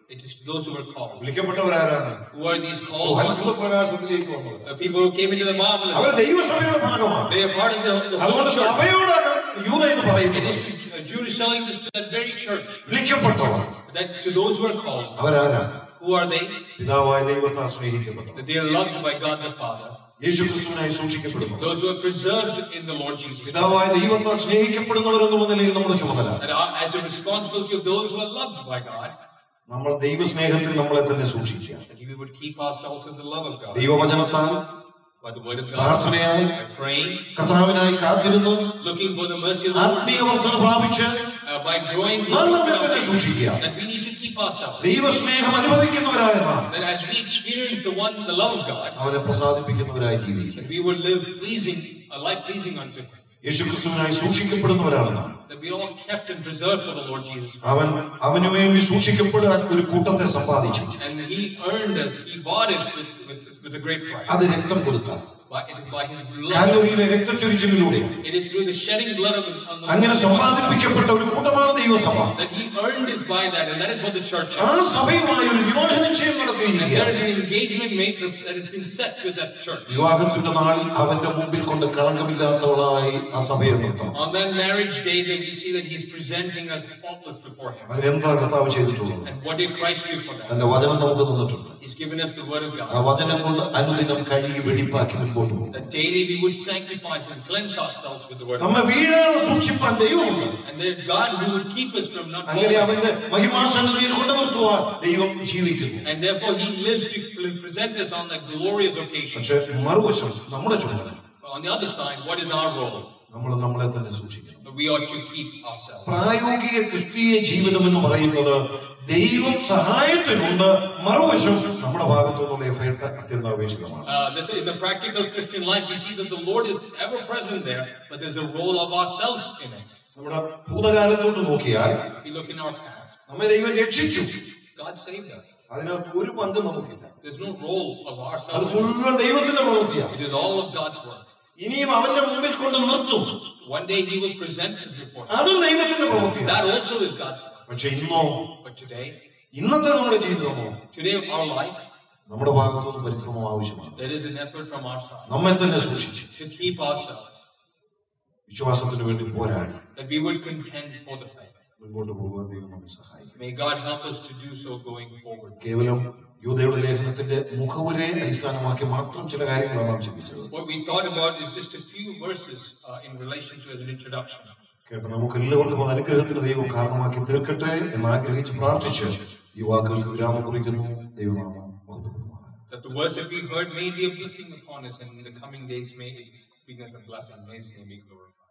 It is to those who are called. വിളിക്കപ്പെട്ടവരാരാണ് Who are these oh, called അത്ഭുത ones? പ്രകാശത്തിലേക്ക് വന്നത് The people who came into the our marvelous. ദൈവസഭയുടെ ഭാഗമാണ് They are part of the, the whole അതുകൊണ്ട് church. സഭയോട് യൂത ഇത് It പറയുന്നത് is to, uh, Jude is telling this to that very church. വിളിക്കപ്പെട്ടവർ That to those who are called, അവരാരാ who are they? പിതാവായ ദൈവത്താൽ സ്നേഹിക്കപ്പെട്ടവർ That they are loved by God the Father. Yeshu ക്രിസ്തുവിനായി സൂക്ഷിക്കപ്പെടുന്നു Those who are preserved in the Lord Jesus. പിതാവായ ദൈവത്താൽ സ്നേഹിക്കപ്പെടുന്നവരെന്നുള്ള നിലയിൽ നമ്മുടെ ചുമതല That are, as a responsibility of those who are loved by God, നമ്മൾ ദൈവസ്നേഹത്തിൽ നമ്മളെ തന്നെ സൂക്ഷിക്കുക that we would keep ourselves in the love of God. ദൈവവചനത്താൽ By the word of God. പ്രാർത്ഥനയാൽ By praying, കർത്താവിനായി കാത്തിരുന്ന് looking for the mercy of the Lord. ആത്മീയ വർധന പ്രാപിച്ച് Uh, by growing നാം നമ്മെ തന്നെ സൂക്ഷിക്കുക that we need to keep ourselves. ദൈവസ്നേഹം അനുഭവിക്കുന്നവരായ നാം That as we experience the one, the love of God, അവനെ പ്രസാദിപ്പിക്കുന്നവരായി ജീവിക്കുക that we will live pleasing, a life pleasing unto Him. യേശു ക്രിസ്തുവിനായി സൂക്ഷിക്കപ്പെടുന്നവരാണ് നാം That we all kept and preserved for the Lord Jesus. അവൻ അവനു വേണ്ടി സൂക്ഷിക്കപ്പെടാൻ ഒരു കൂട്ടത്തെ സമ്പാദിച്ചു And He earned us, He bought us with, with, with a great price. അത് രക്തം കൊടുത്താൽ By, it is by His blood. കാൽവരിയിലെ രക്തച്ചൊരിച്ചിലൂടെ It is through the shedding blood of on the അങ്ങനെ സമ്പാദിപ്പിക്കപ്പെട്ട ഒരു കൂട്ടമാണ് ദൈവസഭ that He earned is by that, and that is what the church ആ is. സഭയുമായി ഒരു വിവാഹ നിശ്ചയം And there നടത്തിയിരിക്കുകയാണ് is an engagement made that has been set with that church. വിവാഹത്തിന്റെ നാളിൽ അവന്റെ മുമ്പിൽ കൊണ്ട് കളങ്കമില്ലാത്തവളായി ആ സഭയെ നിർത്തണം On that marriage day, then we see that He's presenting us faultless before Him. അതിനെന്താ കർത്താവ് ചെയ്തിട്ടുള്ളത് And what did Christ do for that? തന്റെ വചനം നമുക്ക് തന്നിട്ടുണ്ട് He's given us the Word of ആ God. വചനം കൊണ്ട് അനുദിനം കഴുകി വെടിപ്പാക്കി മുൻപോട്ട് പോകും That daily we would sanctify and cleanse ourselves with the Word of God. നമ്മെ വീഴാതെ സൂക്ഷിപ്പാൻ ദൈവമുണ്ട് And there's God who would keep us from not അങ്ങനെ falling. അവന്റെ മഹിമാസന്നതിയിൽ കൊണ്ടു നിർത്തുവാൻ ദൈവം ജീവിക്കുന്നു And therefore He lives to pre- present us on that glorious occasion. പക്ഷെ മറുവശം നമ്മുടെ ചുമതല On the other side, what is our role? നമ്മൾ നമ്മളെ തന്നെ സൂക്ഷിക്കണം That we ought to keep ourselves. പ്രായോഗിക ക്രിസ്തീയ ജീവിതം എന്ന് പറയുന്നത് ദൈവം സഹായത്തിനുണ്ട് മറുവശം നമ്മുടെ ഭാഗത്തുനിന്നുള്ള എഫേർട്ട് അത്യന്താപേക്ഷിതമാണ് Uh, that in the practical Christian life, we see that the Lord is ever present there, but there's a role of ourselves in it. നമ്മുടെ ഭൂതകാലത്തോട്ട് നോക്കിയാൽ If we look in our past, നമ്മെ ദൈവം രക്ഷിച്ചു God saved us. അതിനകത്ത് ഒരു പങ്കും നമുക്കില്ല There's no role of അത് ourselves. in it. മുഴുവൻ ദൈവത്തിന്റെ പ്രവൃത്തിയാണ് It is all of God's work. ഇനിയും അവന്റെ മുമ്പിൽ കൊണ്ട് നിർത്തും One day He will present us before Him. അതും ദൈവത്തിന്റെ പ്രവൃത്തിയാണ് That also is God's work. പക്ഷെ ഇന്നോ But today, ഇന്നത്തെ നമ്മുടെ ജീവിതമോ today our life, നമ്മുടെ ഭാഗത്തുനിന്ന് പരിശ്രമം ആവശ്യമാണ് there is an effort from our side നമ്മെ തന്നെ സൂക്ഷിച്ച് to keep ourselves, വിശ്വാസത്തിന് വേണ്ടി പോരാടി that we will contend for the faith. മുൻപോട്ട് പോകുവാൻ ദൈവം നമ്മെ സഹായിക്കും May God help us to do so going forward. കേവലം യൂതയുടെ ലേഖനത്തിന്റെ മുഖവുരെ അടിസ്ഥാനമാക്കി മാത്രം ചില കാര്യങ്ങളാണ് നാം ചിന്തിച്ചത് What we thought about is just a few verses uh, in relation to as an introduction. കേട്ടോ നമുക്ക് എല്ലാവർക്കും അത് അനുഗ്രഹത്തിന് ദൈവം കാരണമാക്കി തീർക്കട്ടെ എന്ന് ആഗ്രഹിച്ച് പ്രാർത്ഥിച്ച് ഈ വാക്കുകൾക്ക് വിരാമം കുറിക്കുന്നു ദൈവനാമം മഹത്വപ്പെടുമാറാകട്ടെ. That the words that we heard may be a blessing upon us, and in the coming days may it bring us a blessing. May His name be glorified.